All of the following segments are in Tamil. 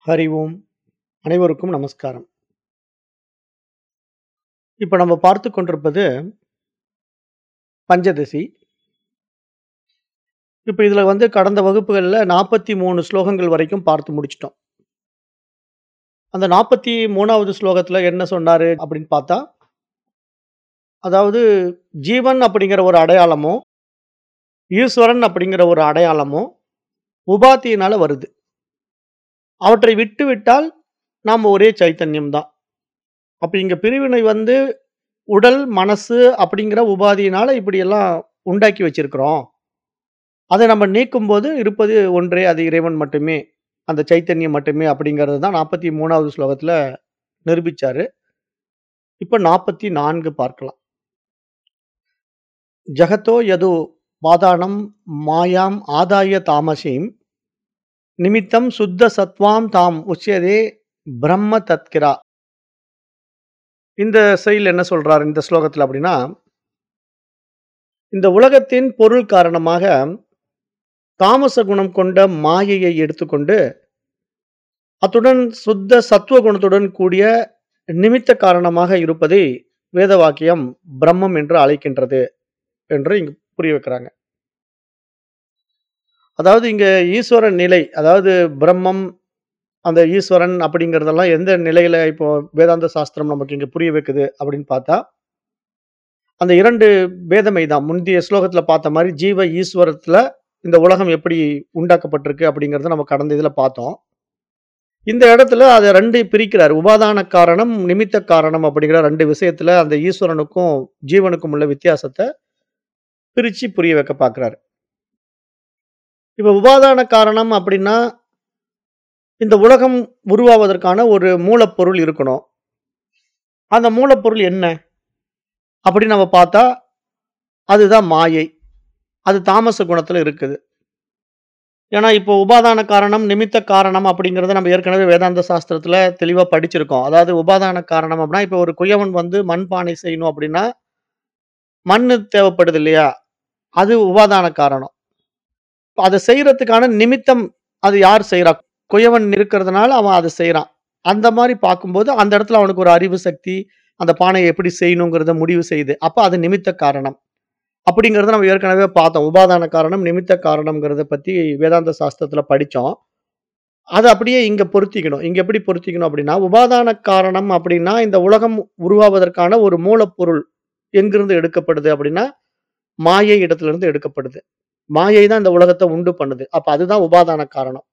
ஹரி ஓம் அனைவருக்கும் நமஸ்காரம் இப்போ நம்ம பார்த்து கொண்டிருப்பது பஞ்சதசி இப்போ இதில் வந்து கடந்த வகுப்புகளில் நாற்பத்தி மூணு ஸ்லோகங்கள் வரைக்கும் பார்த்து முடிச்சிட்டோம் அந்த நாற்பத்தி மூணாவது ஸ்லோகத்தில் என்ன சொன்னார் அப்படின்னு பார்த்தா அதாவது ஜீவன் அப்படிங்கிற ஒரு அடையாளமோ ஈஸ்வரன் அப்படிங்கிற ஒரு அடையாளமோ உபாத்தியினால வருது அவற்றை விட்டு விட்டால் நாம் ஒரே சைத்தன்யம் தான் அப்போ இங்கே பிரிவினை வந்து உடல் மனசு அப்படிங்கிற உபாதியினால இப்படியெல்லாம் உண்டாக்கி வச்சிருக்கிறோம் அதை நம்ம நீக்கும்போது இருப்பது ஒன்றே அது இறைவன் மட்டுமே அந்த சைத்தன்யம் மட்டுமே அப்படிங்கிறது தான் நாற்பத்தி மூணாவது ஸ்லோகத்தில் நிரூபிச்சாரு இப்போ நாற்பத்தி நான்கு பார்க்கலாம் ஜகத்தோ யது பாதானம் மாயாம் ஆதாய தாமசீம் நிமித்தம் சுத்த சத்வாம் தாம் உச்சியதே பிரம்ம தத்கிரா இந்த செயல் என்ன சொல்றார் இந்த ஸ்லோகத்தில் அப்படின்னா இந்த உலகத்தின் பொருள் காரணமாக தாமச குணம் கொண்ட மாயையை எடுத்துக்கொண்டு அத்துடன் சுத்த சத்துவ குணத்துடன் கூடிய நிமித்த காரணமாக இருப்பதை வேத வாக்கியம் பிரம்மம் என்று அழைக்கின்றது என்று இங்கு புரிய வைக்கிறாங்க அதாவது இங்க ஈஸ்வரன் நிலை அதாவது பிரம்மம் அந்த ஈஸ்வரன் அப்படிங்கிறதெல்லாம் எந்த நிலையில இப்போ வேதாந்த சாஸ்திரம் நமக்கு இங்க புரிய வைக்குது அப்படின்னு பார்த்தா அந்த இரண்டு பேதமை தான் முந்தைய ஸ்லோகத்துல பார்த்த மாதிரி ஜீவ ஈஸ்வரத்துல இந்த உலகம் எப்படி உண்டாக்கப்பட்டிருக்கு அப்படிங்கறத நம்ம கடந்த இதுல பார்த்தோம் இந்த இடத்துல அதை ரெண்டு பிரிக்கிறார் உபாதான காரணம் நிமித்த காரணம் அப்படிங்கிற ரெண்டு விஷயத்துல அந்த ஈஸ்வரனுக்கும் ஜீவனுக்கும் உள்ள வித்தியாசத்தை பிரிச்சு புரிய வைக்க பார்க்கிறாரு இப்ப உபாதான காரணம் அப்படின்னா இந்த உலகம் உருவாவதற்கான ஒரு மூலப்பொருள் இருக்கணும் அந்த மூலப்பொருள் என்ன அப்படின்னு நம்ம பார்த்தா அதுதான் மாயை அது தாமச குணத்துல இருக்குது ஏன்னா இப்போ உபாதான காரணம் நிமித்த காரணம் அப்படிங்கிறத நம்ம ஏற்கனவே வேதாந்த சாஸ்திரத்துல தெளிவா படிச்சிருக்கோம் அதாவது உபாதான காரணம் அப்படின்னா இப்போ ஒரு குயவன் வந்து மண்பானை செய்யணும் அப்படின்னா மண்ணு தேவைப்படுது இல்லையா அது உபாதான காரணம் அதை செய்யறதுக்கான நிமித்தம் அது யார் செய்யறா குயவன் இருக்கிறதுனால அவன் அதை செய்யறான் அந்த மாதிரி பார்க்கும்போது அந்த இடத்துல அவனுக்கு ஒரு அறிவு சக்தி அந்த பானையை எப்படி செய்யணுங்கிறத முடிவு செய்யுது அப்ப அது நிமித்த காரணம் அப்படிங்கிறத நம்ம ஏற்கனவே பார்த்தோம் உபாதான காரணம் நிமித்த காரணம்ங்கிறத பத்தி வேதாந்த சாஸ்திரத்துல படிச்சோம் அதை அப்படியே இங்க பொருத்திக்கணும் இங்க எப்படி பொருத்திக்கணும் அப்படின்னா உபாதான காரணம் அப்படின்னா இந்த உலகம் உருவாவதற்கான ஒரு மூலப்பொருள் எங்கிருந்து எடுக்கப்படுது அப்படின்னா மாயை இடத்துல இருந்து எடுக்கப்படுது மாயை தான் இந்த உலகத்தை உண்டு பண்ணுது அப்ப அதுதான் உபாதான காரணம்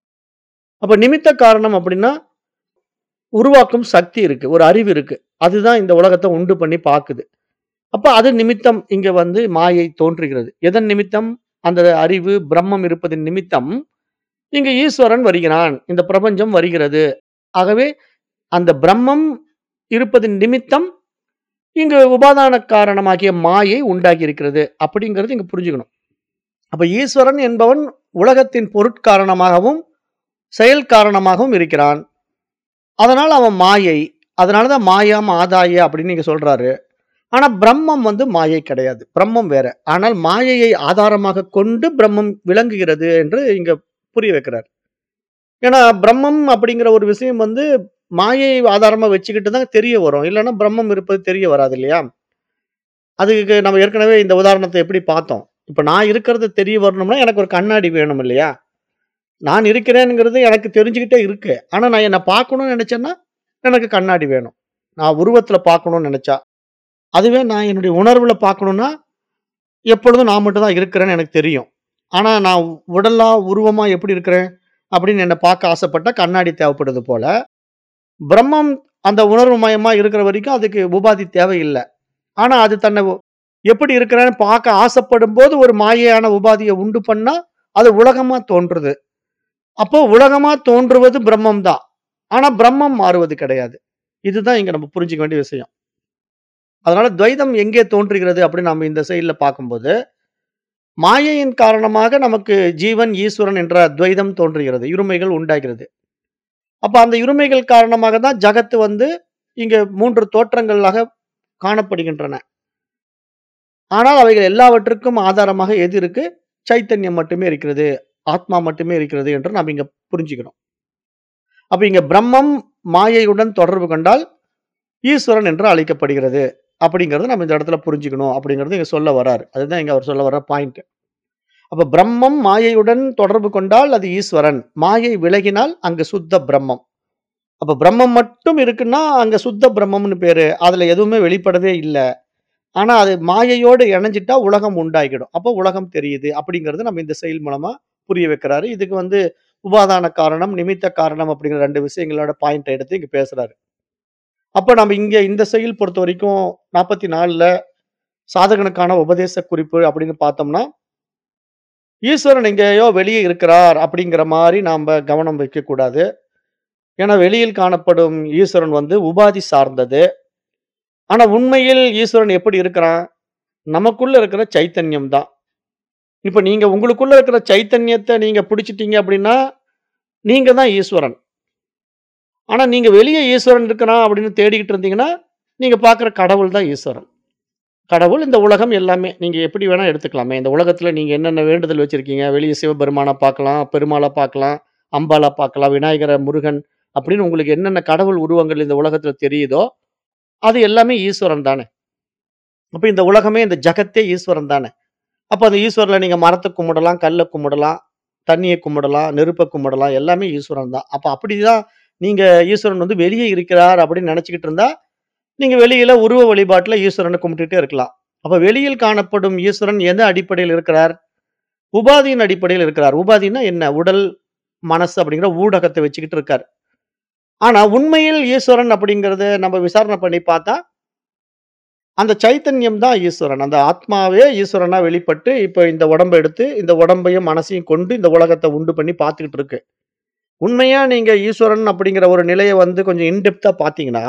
அப்ப நிமித்த காரணம் அப்படின்னா உருவாக்கும் சக்தி இருக்கு ஒரு அறிவு இருக்கு அதுதான் இந்த உலகத்தை உண்டு பண்ணி பாக்குது அப்ப அது நிமித்தம் இங்க வந்து மாயை தோன்றுகிறது எதன் நிமித்தம் அந்த அறிவு பிரம்மம் இருப்பதன் நிமித்தம் இங்க ஈஸ்வரன் வருகிறான் இந்த பிரபஞ்சம் வருகிறது ஆகவே அந்த பிரம்மம் இருப்பதன் நிமித்தம் இங்கு உபாதான காரணமாகிய மாயை உண்டாகி இருக்கிறது அப்படிங்கிறது இங்க புரிஞ்சுக்கணும் அப்ப ஈஸ்வரன் என்பவன் உலகத்தின் பொருட்காரணமாகவும் செயல் காரணமாகவும் இருக்கிறான் அதனால் அவன் மாயை அதனாலதான் மாயாம் ஆதாய அப்படின்னு நீங்க சொல்றாரு ஆனா பிரம்மம் வந்து மாயை கிடையாது பிரம்மம் வேற ஆனால் மாயையை ஆதாரமாக கொண்டு பிரம்மம் விளங்குகிறது என்று இங்க புரிய வைக்கிறார் ஏன்னா பிரம்மம் அப்படிங்கிற ஒரு விஷயம் வந்து மாயை ஆதாரமா வச்சுக்கிட்டு தான் தெரிய வரும் இல்லைன்னா பிரம்மம் இருப்பது தெரிய வராது இல்லையா அதுக்கு நம்ம ஏற்கனவே இந்த உதாரணத்தை எப்படி பார்த்தோம் இப்ப நான் இருக்கிறது தெரிய வரணும்னா எனக்கு ஒரு கண்ணாடி வேணும் இல்லையா நான் இருக்கிறேனுங்கிறது எனக்கு தெரிஞ்சுக்கிட்டே இருக்கு ஆனா நான் என்ன பார்க்கணும்னு நினைச்சேன்னா எனக்கு கண்ணாடி வேணும் நான் உருவத்துல பார்க்கணும்னு நினைச்சா அதுவே நான் என்னுடைய உணர்வுல பார்க்கணும்னா எப்பொழுதும் நான் மட்டும் தான் இருக்கிறேன்னு எனக்கு தெரியும் ஆனா நான் உடலா உருவமா எப்படி இருக்கிறேன் அப்படின்னு என்னை பார்க்க ஆசைப்பட்டா கண்ணாடி தேவைப்படுது போல பிரம்மம் அந்த உணர்வு மயமா இருக்கிற வரைக்கும் அதுக்கு உபாதி தேவையில்லை ஆனா அது தன்னை எப்படி இருக்கிறேன்னு பார்க்க ஆசைப்படும் போது ஒரு மாயையான உபாதியை உண்டு பண்ணா அது உலகமா தோன்றுது அப்போ உலகமா தோன்றுவது பிரம்மம் தான் ஆனா பிரம்மம் மாறுவது கிடையாது இதுதான் இங்க நம்ம புரிஞ்சுக்க வேண்டிய விஷயம் அதனால துவைதம் எங்கே தோன்றுகிறது அப்படின்னு நம்ம இந்த செயல்ல பார்க்கும்போது மாயையின் காரணமாக நமக்கு ஜீவன் ஈஸ்வரன் என்ற துவைதம் தோன்றுகிறது இருமைகள் உண்டாகிறது அப்ப அந்த இருமைகள் காரணமாக தான் ஜகத்து வந்து இங்க மூன்று தோற்றங்களாக காணப்படுகின்றன ஆனால் அவைகள் எல்லாவற்றுக்கும் ஆதாரமாக எது இருக்கு சைத்தன்யம் மட்டுமே இருக்கிறது ஆத்மா மட்டுமே இருக்கிறது என்று நாம் இங்க புரிஞ்சுக்கணும் அப்ப இங்க பிரம்மம் மாயையுடன் தொடர்பு கொண்டால் ஈஸ்வரன் என்று அழைக்கப்படுகிறது. அப்படிங்கிறத நம்ம இந்த இடத்துல புரிஞ்சுக்கணும் அப்படிங்கிறது இங்க சொல்ல வராரு. அதுதான் இங்க அவர் சொல்ல வர்ற பாயிண்ட். அப்ப பிரம்மம் மாயையுடன் தொடர்பு கொண்டால் அது ஈஸ்வரன். மாயை விலகினால் அங்கு சுத்த பிரம்மம். அப்ப பிரம்மம் மட்டும் இருக்குன்னா, அங்க சுத்த பிரம்மம்னு பேரு. அதுல எதுவுமே வெளிப்படவே இல்ல. ஆனா அது மாயையோடு இணைஞ்சிட்டா உலகம் உண்டாகிடும். அப்ப உலகம் தெரியுது. அப்படிங்கிறது நம்ம இந்த செயல் மூலமா புரிய வைக்கிறாரு. இதுக்கு வந்து உபாதான காரணம், நிமித்த காரணம் அப்படிங்கிற 2 விஷயங்களோட பாயிண்ட்ட எடுத்து இங்க பேசுறாரு. அப்ப நம்ம இங்க இந்த செயல் பொறுத்தவரைக்கும் 44ல சாதகனுக்கான உபதேச குறிப்பு அப்படின்னு பார்த்தோம்னா, ஈஸ்வரன் எங்கேயோ வெளியே இருக்கிறார் அப்படிங்கிற மாரி நாம கவனம் வைக்கக்கூடாது. ஏன்னா வெளியில் காணப்படும் ஈஸ்வரன் வந்து உபாதி சார்ந்தது. ஆனா உண்மையில் ஈஸ்வரன் எப்படி இருக்கிறான்? நமக்குள்ள இருக்கிற சைத்தன்யம் தான். இப்ப நீங்க உங்களுக்குள்ள இருக்கிற சைத்தன்யத்த நீங்க பிடிச்சுட்டீங்க அப்படின்னா, நீங்க தான் ஈஸ்வரன். ஆனா நீங்க வெளிய ஈஸ்வரன் இருக்கிறான் அப்படின்னு தேடிக்கிட்டு இருந்தீங்கன்னா, நீங்க பார்க்குற கடவுள் தான் ஈஸ்வரன். கடவுள், இந்த உலகம் எல்லாமே. நீங்க எப்படி வேணா எடுத்துக்கலாமே. இந்த உலகத்துல நீங்க என்னென்ன வேண்டுதல் வச்சிருக்கீங்க? வெளிய சிவபெருமான பார்க்கலாம், பெருமாள பார்க்கலாம், அம்பாள பார்க்கலாம், விநாயகர, முருகன் அப்படின்னு உங்களுக்கு என்னென்ன கடவுள் உருவங்கள் இந்த உலகத்துல தெரியுதோ, அது எல்லாமே ஈஸ்வரன் தானே. அப்ப இந்த உலகமே இந்த ஜகத்தே ஈஸ்வரன் தானே. அப்ப அந்த ஈஸ்வரன்ல நீங்க மரத்த கும்பிடலாம், கல்ல கும்பிடலாம், தண்ணிய கும்பிடலாம், நெருப்ப கும்பிடலாம். எல்லாமே ஈஸ்வரன் தான். அப்ப அப்படிதான் நீங்க ஈஸ்வரன் வந்து வெளிய இருக்கிறார் அப்படின்னு நெனச்சுக்கிட்டு இருந்தா, நீங்க வெளியில உருவ வழிபாட்டுல ஈஸ்வரன கும்பிட்டுட்டே இருக்கலாம். அப்ப வெளியில் காணப்படும் ஈஸ்வரன் எந்த அடிப்படையில் இருக்கிறார்? உபாதியின் அடிப்படையில் இருக்கிறார். உபாதின்னா என்ன? உடல், மனசு அப்படிங்கிற ஊடகத்த வச்சுக்கிட்டு இருக்கார். ஆனா உண்மையில் ஈஸ்வரன் அப்படிங்கிறத நம்ம விசாரணை பண்ணி பார்த்தா அந்த சைத்தன்யம் தான் ஈஸ்வரன். அந்த ஆத்மாவே ஈஸ்வரனா வெளிப்பட்டு, இப்ப இந்த உடம்ப எடுத்து, இந்த உடம்பையும், மனசையும் கொண்டு இந்த உலகத்த உண்டு பண்ணி பார்த்துக்கிட்டு இருக்கு. உண்மையா நீங்க ஈஸ்வரன் அப்படிங்கிற ஒரு நிலைய வந்து கொஞ்சம் இன் டெப்த்தா பார்த்தீங்கன்னா,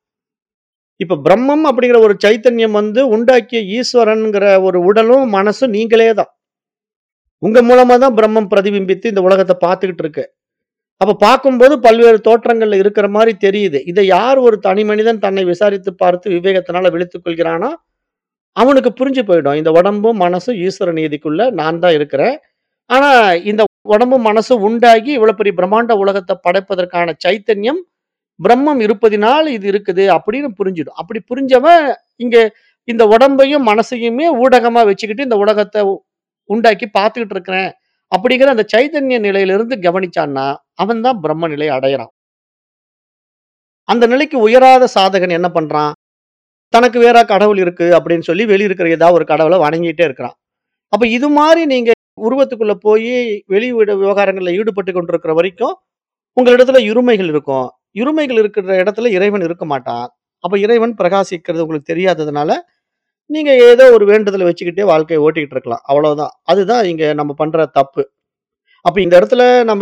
இப்ப பிரம்மம் அப்படிங்கிற ஒரு சைத்தன்யம் வந்து உண்டாக்கிய ஈஸ்வரன்ங்கிற ஒரு உடலும், மனசும் நீங்களே தான். உங்க மூலமா தான் பிரம்மம் பிரதிபிம்பித்து இந்த உலகத்த பார்த்துக்கிட்டு இருக்கு. அப்ப பார்க்கும்போது பல்வேறு தோற்றங்கள்ல இருக்கிற மாரி தெரியுது. இத யார் ஒரு தனி மனிதன் தன்னை விசாரித்து பார்த்து விவேகத்தினால விழித்துக் கொள்கிறானோ, அவனுக்கு புரிஞ்சு போயிடும். இந்த உடம்பும், மனசும் ஈஸ்வர நீதிக்குள்ள நான் தான் இருக்கிறேன். ஆனா இந்த உடம்பும், மனசும் உண்டாகி இவ்வளவு பெரிய பிரம்மாண்ட உலகத்த படைப்பதற்கான சைத்தன்யம், பிரம்மம் இருப்பதினால் இது இருக்குது அப்படின்னு புரிஞ்சிடும். அப்படி புரிஞ்சவன் இங்க இந்த உடம்பையும், மனசையுமே ஊடகமா வச்சுக்கிட்டு இந்த உலகத்த உண்டாக்கி பார்த்துக்கிட்டு இருக்கிறேன். அப்படிங்கிற அந்த சைதன்ய நிலையிலிருந்து கவனிச்சான்னா, அவன் தான் பிரம்ம நிலைய அடையறான். அந்த நிலைக்கு உயராத சாதகன் என்ன பண்றான்? தனக்கு வேற கடவுள் இருக்கு அப்படின்னு சொல்லி வெளிய இருக்கிற ஏதாவது ஒரு கடவுள வணங்கிட்டே இருக்கிறான். அப்ப இது மாரி நீங்க உருவத்துக்குள்ள போயி வெளி விட விவகாரங்கள்ல ஈடுபட்டு கொண்டிருக்கிற வரைக்கும், உங்களிடத்துல இருமைகள் இருக்கும். இருமைகள் இருக்கிற இடத்துல இறைவன் இருக்க மாட்டான். அப்ப இறைவன் பிரகாசிக்கிறது உங்களுக்கு தெரியாததுனால, நீங்க ஏதோ ஒரு வேண்டுதல வச்சுக்கிட்டே வாழ்க்கைய ஓட்டிக்கிட்டு இருக்கலாம். அவ்வளவுதான். அதுதான் இங்க நம்ம பண்ற தப்பு. அப்ப இந்த இடத்துல நம்ம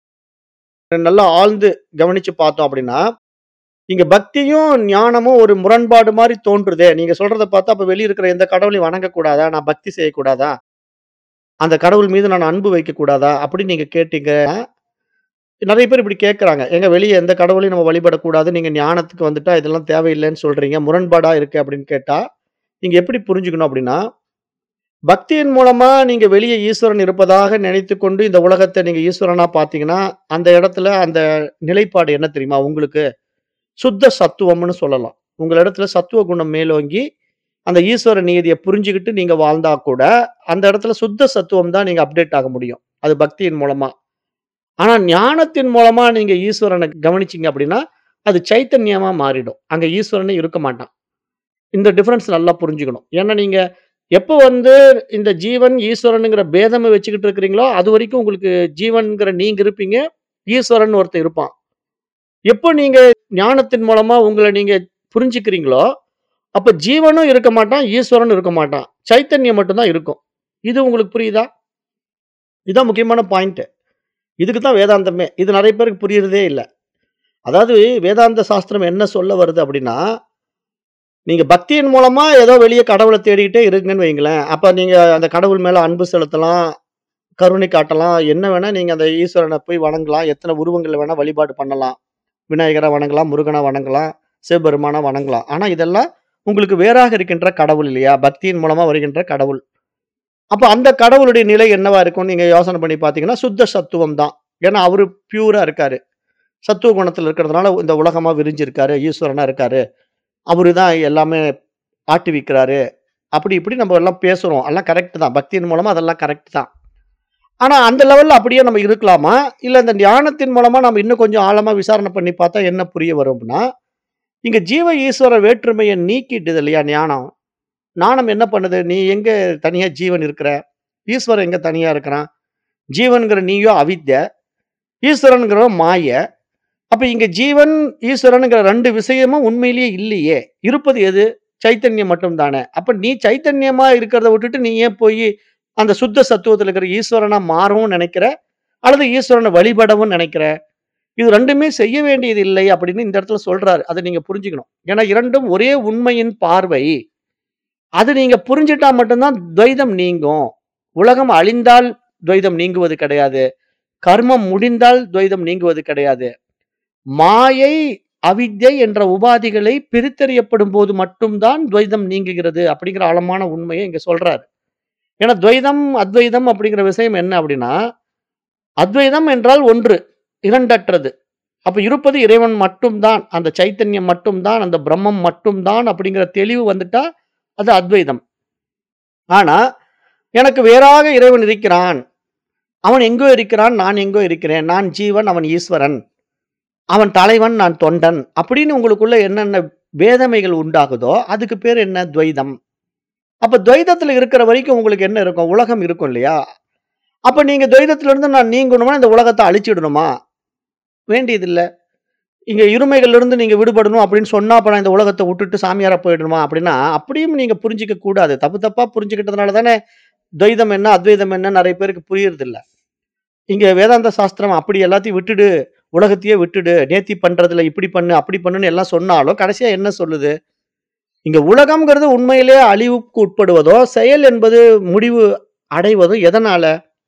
நல்லா ஆழ்ந்து கவனிச்சு பார்த்தோம் அப்படின்னா, இங்க பக்தியும், ஞானமும் ஒரு முரண்பாடு மாரி தோன்றுதே. நீங்க சொல்றத பார்த்தா அப்ப வெளிய இருக்கிற எந்த கடவுளையும் வணங்கக்கூடாதா? நான் பக்தி செய்யக்கூடாதா? அந்த கடவுள் மீது நான் அன்பு வைக்கக்கூடாதா? அப்படின்னு நீங்க கேட்டீங்கன்னா, நெறைய பேர் இப்படி கேட்கறாங்க. ஏங்க வெளிய எந்த கடவுளையும் நம்ம வழிபடக்கூடாது. நீங்க ஞானத்துக்கு வந்துட்டா இதெல்லாம் தேவையில்லன்னு சொல்றீங்க. முரண்பாடா இருக்கு அப்படின்னு கேட்டா, நீங்க எப்படி புரிஞ்சுக்கணும் அப்படின்னா, பக்தியின் மூலமா நீங்க வெளிய ஈஸ்வரன் இருப்பதாக நினைத்துக்கொண்டு இந்த உலகத்த நீங்க ஈஸ்வரனா பார்த்தீங்கன்னா, அந்த இடத்துல அந்த நிலைப்பாடு என்ன தெரியுமா உங்களுக்கு? சுத்த சத்துவம்னு சொல்லலாம். உங்களிடத்துல சத்துவ குணம் மேலோங்கி, அந்த ஈஸ்வர நீதிய புரிஞ்சுகிட்டு நீங்க வாழ்ந்தா கூட, அந்த இடத்துல சுத்த சத்துவம் தான் நீங்க அப்டேட் ஆக முடியும். அது பக்தியின் மூலமா. ஆனா ஞானத்தின் மூலமா நீங்க ஈஸ்வரன கவனிச்சீங்க அப்படின்னா, அது சைத்தன்யமா மாறிடும். அங்க ஈஸ்வரனே இருக்க மாட்டான். இந்த டிஃபரன்ஸ் நல்லா புரிஞ்சுக்கணும். ஏன்னா நீங்க எப்ப வந்து இந்த ஜீவன், ஈஸ்வரனுங்கிற பேதம வச்சுக்கிட்டு இருக்கிறீங்களோ, அதுவரைக்கும் உங்களுக்கு ஜீவன்ங்கிற நீங்க இருப்பீங்க. ஈஸ்வரன் ஒருத்தன் இருப்பான். எப்போ நீங்க ஞானத்தின் மூலமா உங்கள நீங்க புரிஞ்சுக்கிறீங்களோ, அப்ப ஜீவனும் இருக்க மாட்டான், ஈஸ்வரனும் இருக்க மாட்டான். சைத்தன்யம் மட்டும் தான் இருக்கும். இது உங்களுக்கு புரியுதா? இதான் முக்கியமான பாயிண்ட். இதுக்கு தான் வேதாந்தமே. இது நெறைய பேருக்கு புரியறதே இல்ல. அதாவது வேதாந்த சாஸ்திரம் என்ன சொல்ல வருது அப்படின்னா, நீங்க பக்தியின் மூலமா ஏதோ வெளிய கடவுள தேடிக்கிட்டே இருங்கன்னு வையுங்களேன். அப்ப நீங்க அந்த கடவுள் மேல அன்பு செலுத்தலாம், கருணை காட்டலாம். என்ன வேணா நீங்க அந்த ஈஸ்வரன போய் வணங்கலாம். எத்தன உருவங்கள்ல வேணா வழிபாடு பண்ணலாம். விநாயகர வணங்கலாம், முருகன வணங்கலாம், சிவபெருமான வணங்கலாம். ஆனா இதெல்லாம் உங்களுக்கு வேறாக இருக்கின்ற கடவுள் இல்லையா? பக்தியின் மூலமா வருகின்ற கடவுள். அப்ப அந்த கடவுளுடைய நிலை என்னவா இருக்கும்னு நீங்க யோசனை பண்ணி பார்த்தீங்கன்னா, சுத்த சத்துவம் தான். ஏன்னா அவரு பியூரா இருக்காரு. சத்துவ குணத்துல இருக்கிறதுனால இந்த உலகமா விரிஞ்சிருக்காரு. ஈஸ்வரனா இருக்காரு. அவரு தான் எல்லாமே ஆட்டுவிக்கிறாரு. அப்படி இப்படி நம்ம எல்லாம் பேசுறோம். எல்லாம் கரெக்ட் தான். பக்தியின் மூலமா அதெல்லாம் கரெக்ட் தான். ஆனா அந்த லெவல்ல அப்படியே நம்ம இருக்கலாமா? இல்ல இந்த தியானத்தின் மூலமா நம்ம இன்னும் கொஞ்சம் ஆழமா விசாரணை பண்ணி பார்த்தா என்ன புரிய வரும் அப்படின்னா, இங்க ஜீவ ஈஸ்வர வேற்றுமைய நீக்கிடுது இல்லையா ஞானம். ஞானம் என்ன பண்ணுது? நீ எங்க தனியா ஜீவன் இருக்கிற? ஈஸ்வரன் எங்க தனியா இருக்கிறான்? ஜீவன்கிற நீயோ அவித்ய. ஈஸ்வரன்கிறவன் மாய. அப்ப இங்க ஜீவன், ஈஸ்வரன்ங்கிற 2 விஷயமும் உண்மையிலேயே இல்லையே. இருப்பது எது? சைத்தன்யம் மட்டும் தானே. அப்ப நீ சைத்தன்யமா இருக்கிறத விட்டுட்டு நீ ஏன் போயி அந்த சுத்த சத்துவத்துல இருக்கிற ஈஸ்வரனா மாறவும் நினைக்கிற? அல்லது ஈஸ்வரன வழிபடவும் நினைக்கிற? இது 2மே செய்ய வேண்டியது இல்லை அப்படின்னு இந்த இடத்துல சொல்றாரு. அத நீங்க புரிஞ்சுக்கணும். ஏன்னா 2ம் ஒரே உண்மையின் பார்வை. அது நீங்க புரிஞ்சுட்டா மட்டும் தான் துவைதம் நீங்கும். உலகம் அழிந்தால் துவைதம் நீங்குவது கிடையாது. கர்மம் முடிந்தால் துவைதம் நீங்குவது கிடையாது. மாயை, அவித்யை என்ற உபாதிகளை பிரித்தறியப்படும்போது மட்டும் தான் துவைதம் நீங்குகிறது அப்படிங்கிற ஆழமான உண்மைய இங்க சொல்றாரு. ஏன்னா துவைதம், அத்வைதம் அப்படிங்கிற விஷயம் என்ன அப்படின்னா, அத்வைதம் என்றால் ஒன்று. இரண்டற்றது. அப்ப இருப்பது இறைவன் மட்டும் தான். அந்த சைத்தன்யம் மட்டும் தான். அந்த பிரம்மம் மட்டும் தான் அப்படிங்கிற தெளிவு வந்துட்டா, அது அத்வைதம். ஆனா, எனக்கு வேறாக இறைவன் இருக்கிறான். அவன் எங்கோ இருக்கிறான். நான் எங்கோ இருக்கிறேன். நான் ஜீவன். அவன் ஈஸ்வரன். அவன் தலைவன். நான் தொண்டன். அப்படின்னு உங்களுக்குள்ள என்னென்ன வேதமைகள் உண்டாகுதோ, அதுக்கு பேர் என்ன? துவைதம். அப்ப துவைதத்துல இருக்கிற வரைக்கும் உங்களுக்கு என்ன இருக்கும்? உலகம் இருக்கும் இல்லையா? அப்ப நீங்க துவைதத்திலிருந்து நான் நீங்கணுமா, இந்த உலகத்த அழிச்சிடணுமா? வேண்டியதில்ல. இங்க இருமைகள்ல நீங்க விடுபடணும் அப்படின்னு சொன்னா, அப்ப நான் இந்த உலகத்த விட்டுட்டு சாமியாரா போயிடணுமா? அப்படின்னா, அப்படியும் நீங்க புரிஞ்சுக்க கூடாது. தப்பு தப்பா புரிஞ்சுக்கிட்டதுனால தானே, துவைதம் என்ன, அத்வைதம் என்ன நெறைய பேருக்கு புரியறதில்ல. இங்க வேதாந்த சாஸ்திரம் அப்படி எல்லாத்தையும் விட்டுடு, உலகத்தையே விட்டுடு, நேத்தி பண்றதுல இப்படி பண்ணு, அப்படி பண்ணுன்னு எல்லாம் சொன்னாலும், கடைசியா என்ன சொல்லுது? இங்க உலகம்ங்கிறது உண்மையிலேயே அழிவுக்கு உட்படுவதோ, செயல் என்பது முடிவு அடைவதோ எதனால?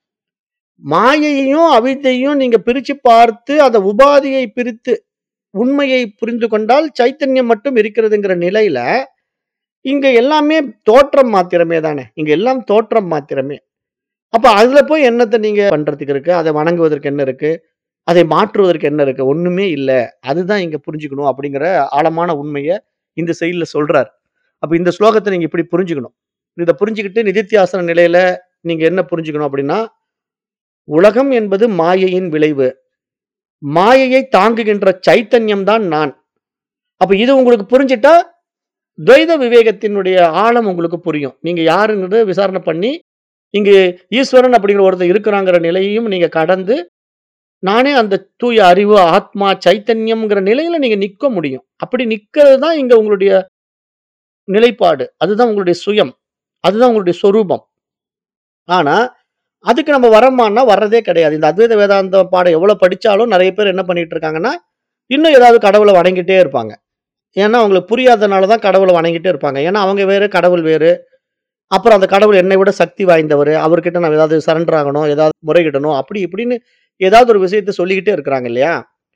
மாயையையும், அவித்தையும் நீங்க பிரிச்சு பார்த்து, அந்த உபாதியை பிரித்து, உண்மையை புரிந்து கொண்டால் சைத்தன்யம் மட்டும் இருக்கிறதுங்கிற நிலையில, இங்க எல்லாமே தோற்றம் மாத்திரமே தானே. இங்க எல்லாம் தோற்றம் மாத்திரமே. அப்ப அதுல போய் என்னத்த நீங்க பண்றதுக்கு இருக்கு? அத வணங்குவதற்கு என்ன இருக்கு? அதை மாற்றுவதற்கு என்ன இருக்கு? ஒண்ணுமே இல்ல. அதுதான் இங்க புரிஞ்சுக்கணும் அப்படிங்கிற ஆழமான உண்மைய இந்த செய்யுள்ல சொல்றார். அப்ப இந்த ஸ்லோகத்த நீங்க இப்படி புரிஞ்சுக்கணும். இத புரிஞ்சுகிட்டு நிதித்தியாசன நிலையில நீங்க என்ன புரிஞ்சுக்கணும் அப்படின்னா, உலகம் என்பது மாயையின் விளைவு. மாயையை தாங்குகின்ற சைத்தன்யம் தான் நான். அப்ப இது உங்களுக்கு புரிஞ்சுட்டா, துவைத விவேகத்தினுடைய ஆழம் உங்களுக்கு புரியும். நீங்க யாருங்கிறத விசாரணை பண்ணி, இங்கு ஈஸ்வரன் அப்படிங்கிற ஒருத்தன் இருக்கிறாங்கிற நிலையையும் நீங்க கடந்து, நானே அந்த தூய அறிவு, ஆத்மா, சைத்தன்யம்ங்கிற நிலையில நீங்க நிக்க முடியும். அப்படி நிக்கிறது தான் இங்க உங்களுடைய நிலைப்பாடு. அதுதான் உங்களுடைய சுயம். அதுதான் உங்களுடைய சொரூபம். ஆனா, அதுக்கு நம்ம வரமான்னா வர்றதே கிடையாது. இந்த அத்வைத வேதாந்த பாடம் எவ்வளவு படிச்சாலும் நெறைய பேர் என்ன பண்ணிட்டு இருக்காங்கன்னா, இன்னும் ஏதாவது கடவுள வணங்கிட்டே இருப்பாங்க. ஏன்னா, அவங்களுக்கு புரியாதனால தான் கடவுள வணங்கிட்டே இருப்பாங்க. ஏன்னா, அவங்க வேறு, கடவுள் வேறு. அப்புறம் அந்த கடவுள் என்னை விட சக்தி வாய்ந்தவரு. அவர்கிட்ட நான் ஏதாவது சரண்டர் ஆகணும், ஏதாவது முறையிடணும், அப்படி இப்படின்னு ஏதாவது ஒரு விஷயத்த சொல்லிக்கிட்டே இருக்கிறாங்க இல்லையா?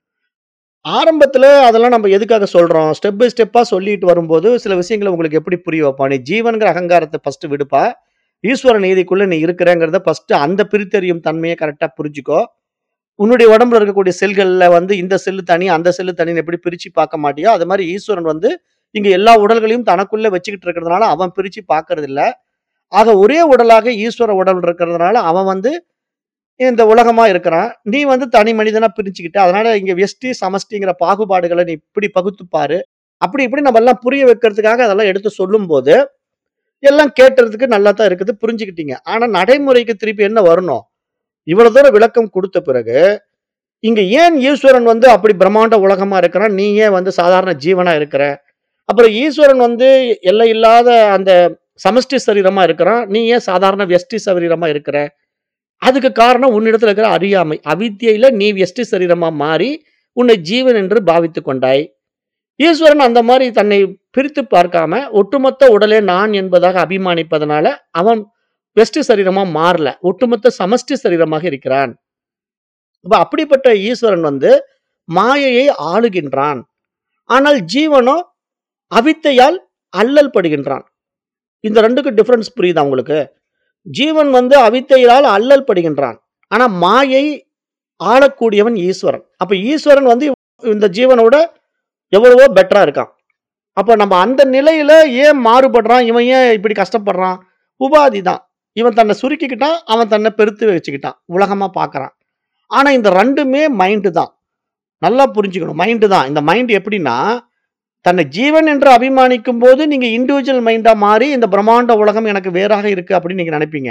ஆரம்பத்துல அதெல்லாம் நம்ம எதுக்காக சொல்றோம்? ஸ்டெப் பை ஸ்டெப்பா சொல்லிட்டு வரும்போது, சில விஷயங்கள உங்களுக்கு எப்படி புரிய வைப்போம்? நீ ஜீவன்கிற அகங்காரத்த ஃபர்ஸ்ட் விடுப்பா. ஈஸ்வர நீதிக்குள்ள நீ இருக்கிறேங்கிறத ஃபர்ஸ்ட் அந்த பிரித்தறியும் தன்மைய கரெக்ட்டா புரிஞ்சுக்கோ. உன்னுடைய உடம்புல இருக்கக்கூடிய செல்கள்ல வந்து இந்த செல்லு தனி, அந்த செல்லு தனின்னு எப்படி பிரிச்சு பார்க்க மாட்டியோ, அது மாரி ஈஸ்வரன் வந்து இங்க எல்லா உடல்களையும் தனக்குள்ள வச்சுக்கிட்டு இருக்கிறதுனால, அவன் பிரிச்சு பார்க்கறதில்ல. ஆக ஒரே உடலாக ஈஸ்வர உடல் இருக்கிறதுனால, அவன் வந்து இந்த உலகமா இருக்கிறான். நீ வந்து தனி மனிதனா பிரிச்சுக்கிட்ட. அதனால இங்க வெஷ்டி, சமஷ்டிங்கிற பாகுபாடுகள நீ இப்படி பகுத்து பாரு. அப்படி இப்படி நம்ம எல்லாம் புரிய வைக்கிறதுக்காக அதெல்லாம் எடுத்து சொல்லும்போது, எல்லாம் கேட்கறதுக்கு நல்லா தான் இருக்குது. புரிஞ்சுக்கிட்டீங்க. ஆனா நடைமுறைக்கு திருப்பி என்ன வரணும்? இவ்வளவு தூரம் விளக்கம் குடுத்த பிறகு, இங்க ஏன் ஈஸ்வரன் வந்து அப்படி பிரம்மாண்ட உலகமா இருக்கிறான்? நீ ஏன் வந்து சாதாரண ஜீவனா இருக்கிற? அப்புறம் ஈஸ்வரன் வந்து எல்லை இல்லாத அந்த சமஷ்டி சரீரமா இருக்கிறான். நீ ஏன் சாதாரண வெஷ்டி சரீரமா இருக்கிற? அதுக்கு காரணம் உன்னிடத்துல இருக்கிற அறியாமை. அவித்யையில நீ வெஷ்டி சரீரமா மாறி, உன்னை ஜீவன் என்று பாவித்துக் கொண்டாய். ஈஸ்வரன் அந்த மாரி தன்னை பிரித்து பார்க்காம, ஒட்டுமொத்த உடலே நான் என்பதாக அபிமானிப்பதனால, அவன் வெஷ்டி சரீரமா மாறல. ஒட்டுமொத்த சமஷ்டி சரீரமாக இருக்கிறான். அப்ப அப்படிப்பட்ட ஈஸ்வரன் வந்து மாயையை ஆளுகின்றான். ஆனால் ஜீவனோ அவித்தையால் அல்லல் படுகின்றான். இந்த 2க்கும் டிஃபரன்ஸ் புரியுதா உங்களுக்கு? ஜீவன் வந்து அவித்தையால் அல்லல் படுகின்றான். ஆனா மாயை ஆளக்கூடியவன் ஈஸ்வரன். அப்ப ஈஸ்வரன் வந்து இந்த ஜீவனோட எவ்வளவோ பெட்டரா இருக்கான். அப்ப நம்ம அந்த நிலையில ஏன் மாறுபடுறான்? இவன் ஏன் இப்படி கஷ்டப்படுறான்? உபாதி தான். இவன் தன்னை சுருக்கிக்கிட்டான். அவன் தன்னை பெருத்து வச்சுக்கிட்டான். உலகமா பார்க்கறான். ஆனா இந்த 2மே மைண்ட் தான். நல்லா புரிஞ்சுக்கணும். மைண்ட் தான். இந்த மைண்ட் எப்படின்னா, தன்னை ஜீவன் என்று அபிமானிக்கும்போது நீங்க இண்டிவிஜுவல் மைண்டா மாறி இந்த பிரம்மாண்ட உலகம் எனக்கு வேறாக இருக்கு அப்படின்னு நீங்க நினைப்பீங்க.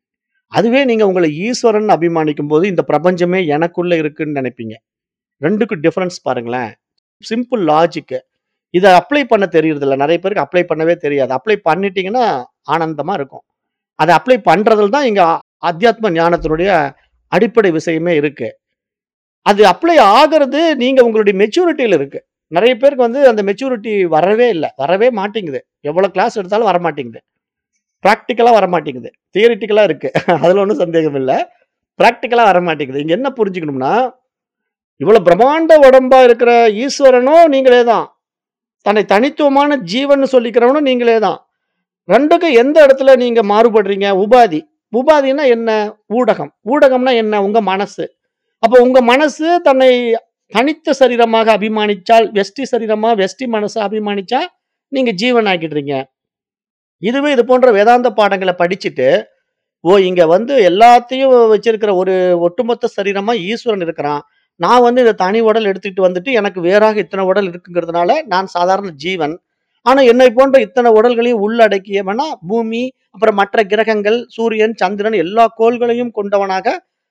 அதுவே நீங்க உங்கள ஈஸ்வரன் அபிமானிக்கும்போது இந்த பிரபஞ்சமே எனக்குள்ள இருக்குன்னு நினைப்பீங்க. 2க்கும் டிஃபரன்ஸ் பாருங்களேன். Simple logic. இத அப்ளை பண்ண தெரியறதில்ல. நெறைய பேருக்கு அப்ளை பண்ணவே தெரியாது. அப்ளை பண்ணிட்டீங்கன்னா ஆனந்தமா இருக்கும். அத அப்ளை பண்றதுல தான் இங்க அத்தியாத்ம ஞானத்தினுடைய அடிப்படை விஷயமே இருக்கு. அது அப்ளை ஆகுறது நீங்க உங்களுடைய மெச்சூரிட்டில இருக்கு. நெறைய பேருக்கு வந்து அந்த மெச்சூரிட்டி வரவே இல்ல. வரவே மாட்டேங்குது. எவ்வளவு கிளாஸ் எடுத்தாலும் வரமாட்டேங்குது. பிராக்டிகலா வரமாட்டேங்குது. தியரிட்டிக்கலா இருக்கு. அதுல ஒண்ணும் சந்தேகம் இல்ல. பிராக்டிகலா வரமாட்டேங்குது. இங்க என்ன புரிஞ்சுக்கணும்னா, இவ்வளவு பிரம்மாண்ட உடம்பா இருக்கிற ஈஸ்வரனும் நீங்களே தான். தன்னை தனித்துவமான ஜீவன்னு சொல்லிக்கிறவனும் நீங்களே தான். 2க்கும் எந்த இடத்துல நீங்க மாறுபடுறீங்க? உபாதி. உபாதின்னா என்ன? ஊடகம். ஊடகம்னா என்ன? உங்க மனசு. அப்ப உங்க மனசு தன்னை தனித்த சரீரமாக அபிமானிச்சால், வெஷ்டி சரீரமா, வெஷ்டி மனசா அபிமானிச்சா, நீங்க ஜீவன் ஆக்கிடுறீங்க. இதுவே இது போன்ற வேதாந்த பாடங்கள படிச்சுட்டு, ஓ! இங்க வந்து எல்லாத்தையும் வச்சிருக்கிற ஒரு ஒட்டுமொத்த சரீரமா ஈஸ்வரன் இருக்கிறான். நான் வந்து இந்த தனி உடல் எடுத்துக்கிட்டு வந்துட்டு, எனக்கு வேறாக இத்தனை உடல் இருக்குங்கிறதுனால, நான் சாதாரண ஜீவன். ஆனா என்னை போன்ற இத்தனை உடல்களையும் உள்ளடக்கியவனா பூமி, அப்புறம் மற்ற கிரகங்கள், சூரியன், சந்திரன் எல்லா கோள்களையும் கொண்டவனாக,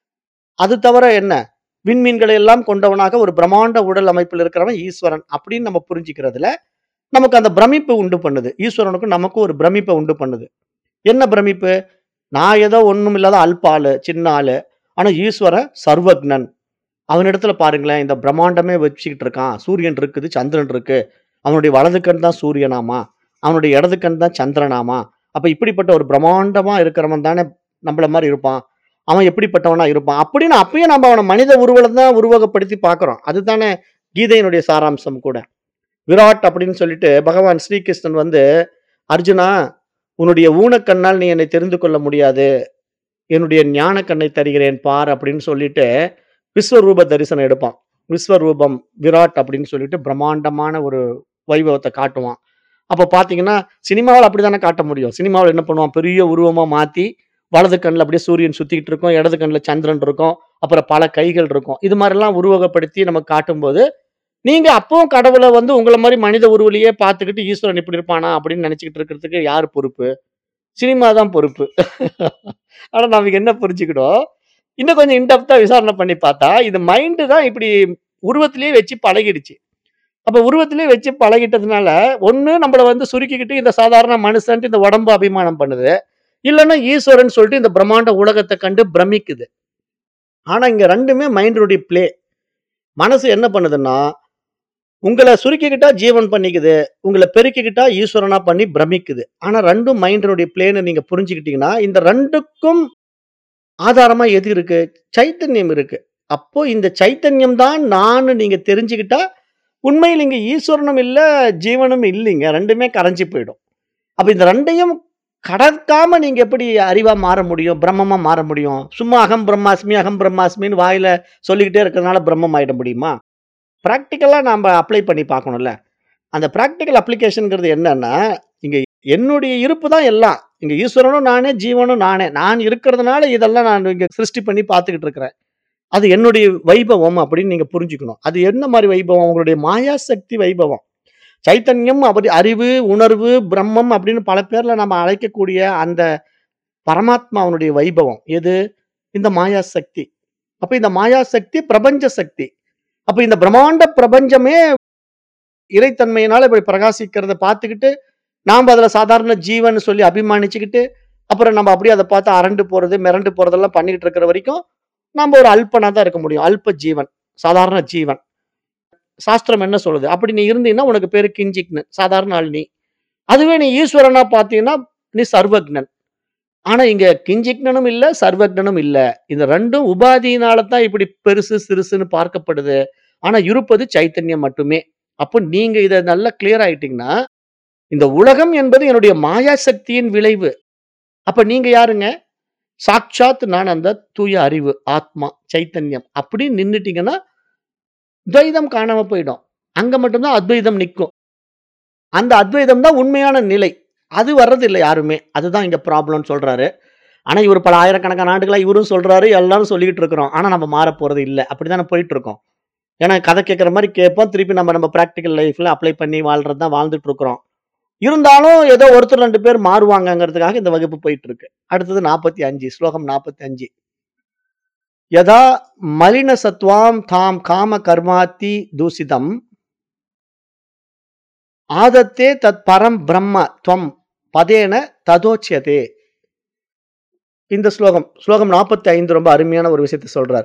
அது தவிர என்ன? விண்மீன்களை எல்லாம் கொண்டவனாக ஒரு பிரம்மாண்ட உடல் அமைப்பில் இருக்கிறவன் ஈஸ்வரன். அப்படின்னு நம்ம புரிஞ்சுக்கிறதுல, நமக்கு அந்த பிரமிப்பு உண்டு பண்ணுது. ஈஸ்வரனுக்கும் நமக்கும் ஒரு பிரமிப்ப உண்டு பண்ணுது. என்ன பிரமிப்பு? நான் ஏதோ ஒண்ணும் இல்லாத அல்ப ஆளு, சின்ன ஆளு. ஆனா ஈஸ்வரன் சர்வக்ஞன். அவனிடத்துல பாருங்களேன், இந்த பிரம்மாண்டமே வச்சுக்கிட்டு இருக்கான். சூரியன் இருக்குது, சந்திரன் இருக்கு. அவனுடைய வலது கண் தான் சூரியனாமா. அவனுடைய இடது கண் தான் சந்திரனாமா. அப்ப இப்படிப்பட்ட ஒரு பிரம்மாண்டமா இருக்கிறவன் தானே நம்மள மாரி இருப்பான். அவன் எப்படிப்பட்டவனா இருப்பான்? அப்படின்னு அப்பயும் நம்ம அவன மனித உருவல தான் உருவகப்படுத்தி பார்க்கிறோம். அதுதானே கீதையினுடைய சாராம்சம் கூட. விராட் அப்படின்னு சொல்லிட்டு பகவான் ஸ்ரீகிருஷ்ணன் வந்து, "அர்ஜுனா, உன்னுடைய ஊனக்கண்ணால் நீ என்னை தெரிந்து கொள்ள முடியாது. என்னுடைய ஞான கண்ணை தருகிறேன் பார்" அப்படின்னு சொல்லிட்டு, விஸ்வரூப தரிசனம் எடுப்பான். விஸ்வரூபம், விராட் அப்படின்னு சொல்லிட்டு பிரம்மாண்டமான ஒரு வைபவத்த காட்டுவான். அப்ப பார்த்தீங்கன்னா, சினிமாவுல அப்படித்தானே காட்ட முடியும். சினிமாவுல என்ன பண்ணுவான்? பெரிய உருவமா மாத்தி, வலது கண்ல அப்படியே சூரியன் சுத்திக்கிட்டு இருக்கும். இடது கண்ல சந்திரன் இருக்கும். அப்புறம் பல கைகள் இருக்கும். இது மாரிலாம் உருவகப்படுத்தி நமக்கு காட்டும்போது, நீங்க அப்பவும் கடவுள வந்து உங்கள மாரி மனித உருவிலேயே பார்த்துக்கிட்டு, ஈஸ்வரன் இப்படி இருப்பானா? அப்படின்னு நெனச்சுக்கிட்டு இருக்கிறதுக்கு யாரு பொறுப்பு? சினிமா தான் பொறுப்பு. ஆனா நமக்கு என்ன புரிஞ்சுக்கணும்? இன்னும் கொஞ்சம் இன் டெப்த்தா விசாரணை பண்ணி பார்த்தா, இது மைண்ட் தான் இப்படி உருவத்திலேயே வச்சு பழகிடுச்சு. அப்ப உருவத்திலேயே வச்சு பழகிட்டதுனால, ஒண்ணு நம்மள வந்து சுருக்கிக்கிட்டு இந்த சாதாரண மனுஷன்ட்டு இந்த உடம்ப அபிமானம் பண்ணுது. இல்லன்னா ஈஸ்வரன் சொல்லிட்டு இந்த பிரம்மாண்ட உலகத்த கண்டு பிரமிக்குது. ஆனா இங்க 2மே மைண்டினுடைய ப்ளே. மனசு என்ன பண்ணுதுன்னா, உங்கள சுருக்கிக்கிட்டா ஜீவன் பண்ணிக்குது. உங்கள பெருக்கிக்கிட்டா ஈஸ்வரனா பண்ணி பிரமிக்குது. ஆனா 2ம் மைண்டினுடைய ப்ளேன்னு நீங்க புரிஞ்சுக்கிட்டீங்கன்னா, இந்த 2க்கும் ஆதாரமா எது இருக்கு? சைத்தன்யம் இருக்கு. அப்போ இந்த சைத்தன்யம் தான் நான்னு நீங்க தெரிஞ்சுக்கிட்டா, உண்மையில இங்க ஈஸ்வரனும் இல்ல, ஜீவனும் இல்லீங்க. 2மே கரைஞ்சு போயிடும். அப்ப இந்த 2யும் கடக்காம நீங்க எப்படி அறிவா மாற முடியும்? பிரம்மமா மாற முடியும்? சும்மா அகம் பிரம்மாஸ்மி, அகம் பிரம்மாஸ்மின்னு வாயில சொல்லிக்கிட்டே இருக்கிறதுனால பிரம்மம் ஆயிட முடியுமா? பிராக்டிகலா நாம அப்ளை பண்ணி பார்க்கணும்ல. அந்த பிராக்டிகல் அப்ளிகேஷன்ங்கிறது என்னன்னா, இங்க என்னுடைய இருப்பு தான் எல்லாம். இங்க ஈஸ்வரனும் நானே, ஜீவனும் நானே. நான் இருக்கிறதுனால இதெல்லாம் நான் இங்க சிருஷ்டி பண்ணி பார்த்துக்கிட்டு இருக்கிறேன். அது என்னுடைய வைபவம் அப்படின்னு நீங்க புரிஞ்சுக்கணும். அது என்ன மாரி வைபவம்? உங்களுடைய மாயா சக்தி வைபவம். சைத்தன்யம், அப்படி அறிவு, உணர்வு, பிரம்மம் அப்படின்னு பல பேர்ல நம்ம அழைக்கக்கூடிய அந்த பரமாத்மாவினுடைய வைபவம். எது? இந்த மாயா சக்தி. அப்ப இந்த மாயா சக்தி பிரபஞ்ச சக்தி. அப்ப இந்த பிரம்மாண்ட பிரபஞ்சமே இறைத்தன்மையினால இப்படி பிரகாசிக்கிறத பார்த்துக்கிட்டு, நாம அதுல சாதாரண ஜீவன்னு சொல்லி அபிமானிச்சுக்கிட்டு, அப்புறம் நம்ம அப்படியே அத பார்த்து அரண்டு போறது, மிரண்டு போறதெல்லாம் பண்ணிக்கிட்டு இருக்கிற வரைக்கும், நாம ஒரு அல்பனா தான் இருக்க முடியும். அல்ப ஜீவன். சாதாரண ஜீவன். சாஸ்திரம் என்ன சொல்லுது? அப்படி நீ இருந்தீன்னா உனக்கு பேரு கிஞ்சிக்னன். சாதாரண ஆள் நீ. அதுவே நீ ஈஸ்வரனா பார்த்தீன்னா, நீ சர்வக்ஞன். ஆனா இங்க கிஞ்சிக்னனும் இல்ல, சர்வக்ஞனும் இல்ல. இந்த 2ம் உபாதியினால தான் இப்படி பெருசு, சிறுசுன்னு பார்க்கப்படுது. ஆனா இருப்பது சைத்தன்யம் மட்டுமே. அப்போ நீங்க இத நல்லா கிளியர் ஆயிட்டீங்கன்னா, இந்த உலகம் என்பது என்னுடைய மாயா சக்தியின் விளைவு. அப்ப நீங்க யாருங்க? சாட்சாத் நான் அந்த தூய அறிவு, ஆத்மா, சைத்தன்யம் அப்படின்னு நின்னுட்டீங்கன்னா, துவைதம் காணாம போயிடும். அங்க மட்டும் தான் அத்வைதம் நிக்கும். அந்த அத்வைதம் தான் உண்மையான நிலை. அது வர்றதில்ல யாருமே. அதுதான் இங்க ப்ராப்ளம்னு சொல்றாரு. ஆனா, இவரு பல ஆயிரக்கணக்கான ஆண்டுகளா இவரும் சொல்றாரு, எல்லாரும் சொல்லிக்கிட்டு இருக்கிறோம். ஆனா, நம்ம மாறப் போறது இல்ல. அப்படித்தானே போயிட்டு இருக்கோம். ஏன்னா, கதை கேட்கிற மாரி கேட்போம். திருப்பி நம்ம நம்ம பிராக்டிகல் லைஃப்ல அப்ளை பண்ணி வாழ்றது தான் வாழ்ந்துட்டு இருக்கிறோம். இருந்தாலும் ஏதோ ஒருத்தர் 2 பேர் மாறுவாங்கங்கிறதுக்காக இந்த வகுப்பு போயிட்டு இருக்கு. அடுத்தது 45 ஸ்லோகம் 45. யதா மலின சத்வாம் தாம் காம கர்மாத்தி தூசிதம் ஆதத்தே தத் பரம் பிரம்ம துவம் பதேன ததோச்யதே. இந்த ஸ்லோகம் ஸ்லோகம் 45 ரொம்ப அருமையான ஒரு விஷயத்தை சொல்றார்.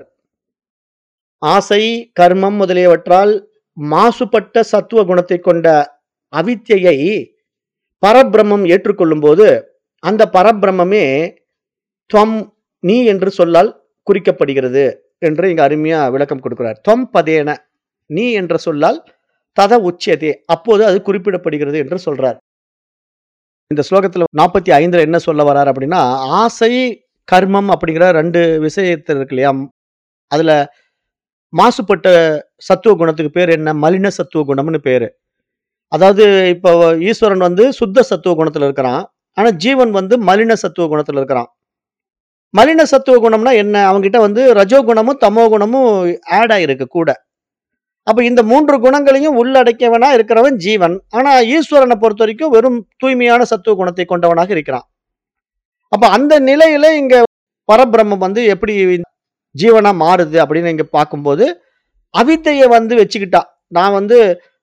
ஆசை, கர்மம் முதலியவற்றால் மாசுபட்ட சத்துவ குணத்தைக் கொண்ட அவித்யையை பரபிரம்மம் ஏற்றுக்கொள்ளும்போது, அந்த பரபிரம்மமே துவம் நீ என்று சொல்லால் குறிக்கப்படுகிறது என்று இங்க அருமையா விளக்கம் கொடுக்கிறார். துவம் பதேன நீ என்ற சொல்லால் தத உச்யதே அப்போது அது குறிப்பிடப்படுகிறது என்று சொல்றார். இந்த ஸ்லோகத்துல 45ல என்ன சொல்ல வரார் அப்படின்னா, ஆசை, கர்மம் அப்படிங்கிற 2 விஷயத்துல இருக்கு இல்லையா? அதுல மாசுபட்ட சத்துவ குணத்துக்கு பேர் என்ன? மலின சத்துவ குணம்னு பேரு. அதாவது இப்போ ஈஸ்வரன் வந்து சுத்த சத்துவ குணத்துல இருக்கிறான். ஆனா, ஜீவன் வந்து மலின சத்துவ குணத்துல இருக்கிறான். மலின சத்துவ குணம்னா என்ன? அவன்கிட்ட வந்து ரஜோ குணமும், தமோ குணமும் ஆட் ஆயிருக்கு கூட. அப்ப இந்த 3 குணங்களையும் உள்ளடக்கியவனா இருக்கிறவன் ஜீவன். ஆனா, ஈஸ்வரனை பொறுத்தவரைக்கும் வெறும் தூய்மையான சத்துவ குணத்தை கொண்டவனாக இருக்கிறான். அப்ப அந்த நிலையில இங்க பரபிரம்மம் வந்து எப்படி ஜீவனா மாறுது அப்படின்னு இங்க பார்க்கும்போது, அவித்தைய வந்து வச்சுக்கிட்டா. நான் வந்து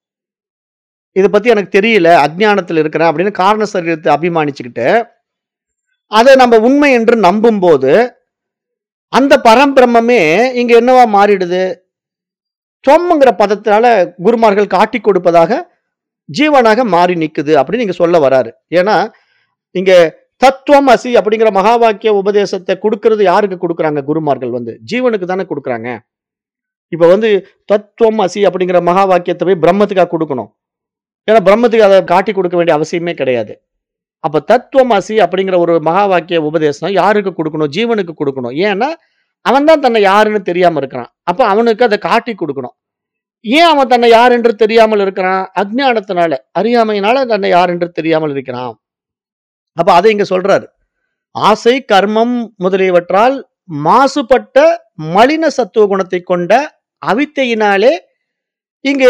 இத பத்தி எனக்கு தெரியல. அஞ்ஞானத்துல இருக்கிறேன் அப்படின்னு காரண சரீரத்தை அபிமானிச்சுக்கிட்டு, அத நம்ம உண்மை என்று நம்பும்போது, அந்த பரம்பிரம்மமே இங்க என்னவா மாறிடுது? துவம்ங்கிற பதத்தினால குருமார்கள் காட்டிக் கொடுப்பதாக ஜீவனாக மாறி நிக்குது அப்படின்னு இங்க சொல்ல வராரு. ஏன்னா, இங்க தத்துவம் அசி அப்படிங்கிற மகா வாக்கிய உபதேசத்த குடுக்கிறது யாருக்கு குடுக்குறாங்க குருமார்கள் வந்து? ஜீவனுக்கு தானே குடுக்குறாங்க. இப்ப வந்து தத்துவம் அசி அப்படிங்கிற மகா வாக்கியத்த போய் பிரம்மத்துக்கா குடுக்கணும்? ஏன்னா பிரம்மத்துக்கு அத காட்டிக் கொடுக்க வேண்டிய அவசியமே கிடையாது. அப்ப தத்துவம் அசி அப்படிங்கிற ஒரு மகா வாக்கிய உபதேசம் யாருக்கு குடுக்கணும்? ஜீவனுக்கு குடுக்கணும். ஏன்னா, அவன் தான் தன்னை யாருன்னு தெரியாம இருக்கிறான். அப்ப அவனுக்கு அத காட்டிக் குடுக்கணும். ஏன் அவன் தன்னை யார் என்று தெரியாமல் இருக்கிறான்? அஞ்ஞானத்தினால, அறியாமையினால தன்னை யார் என்று தெரியாமல் இருக்கிறான். அப்ப அத இங்க சொல்றாரு. ஆசை, கர்மம் முதலியவற்றால் மாசுபட்ட மலின சத்துவ குணத்தைக் கொண்ட அவித்தையினாலே இங்க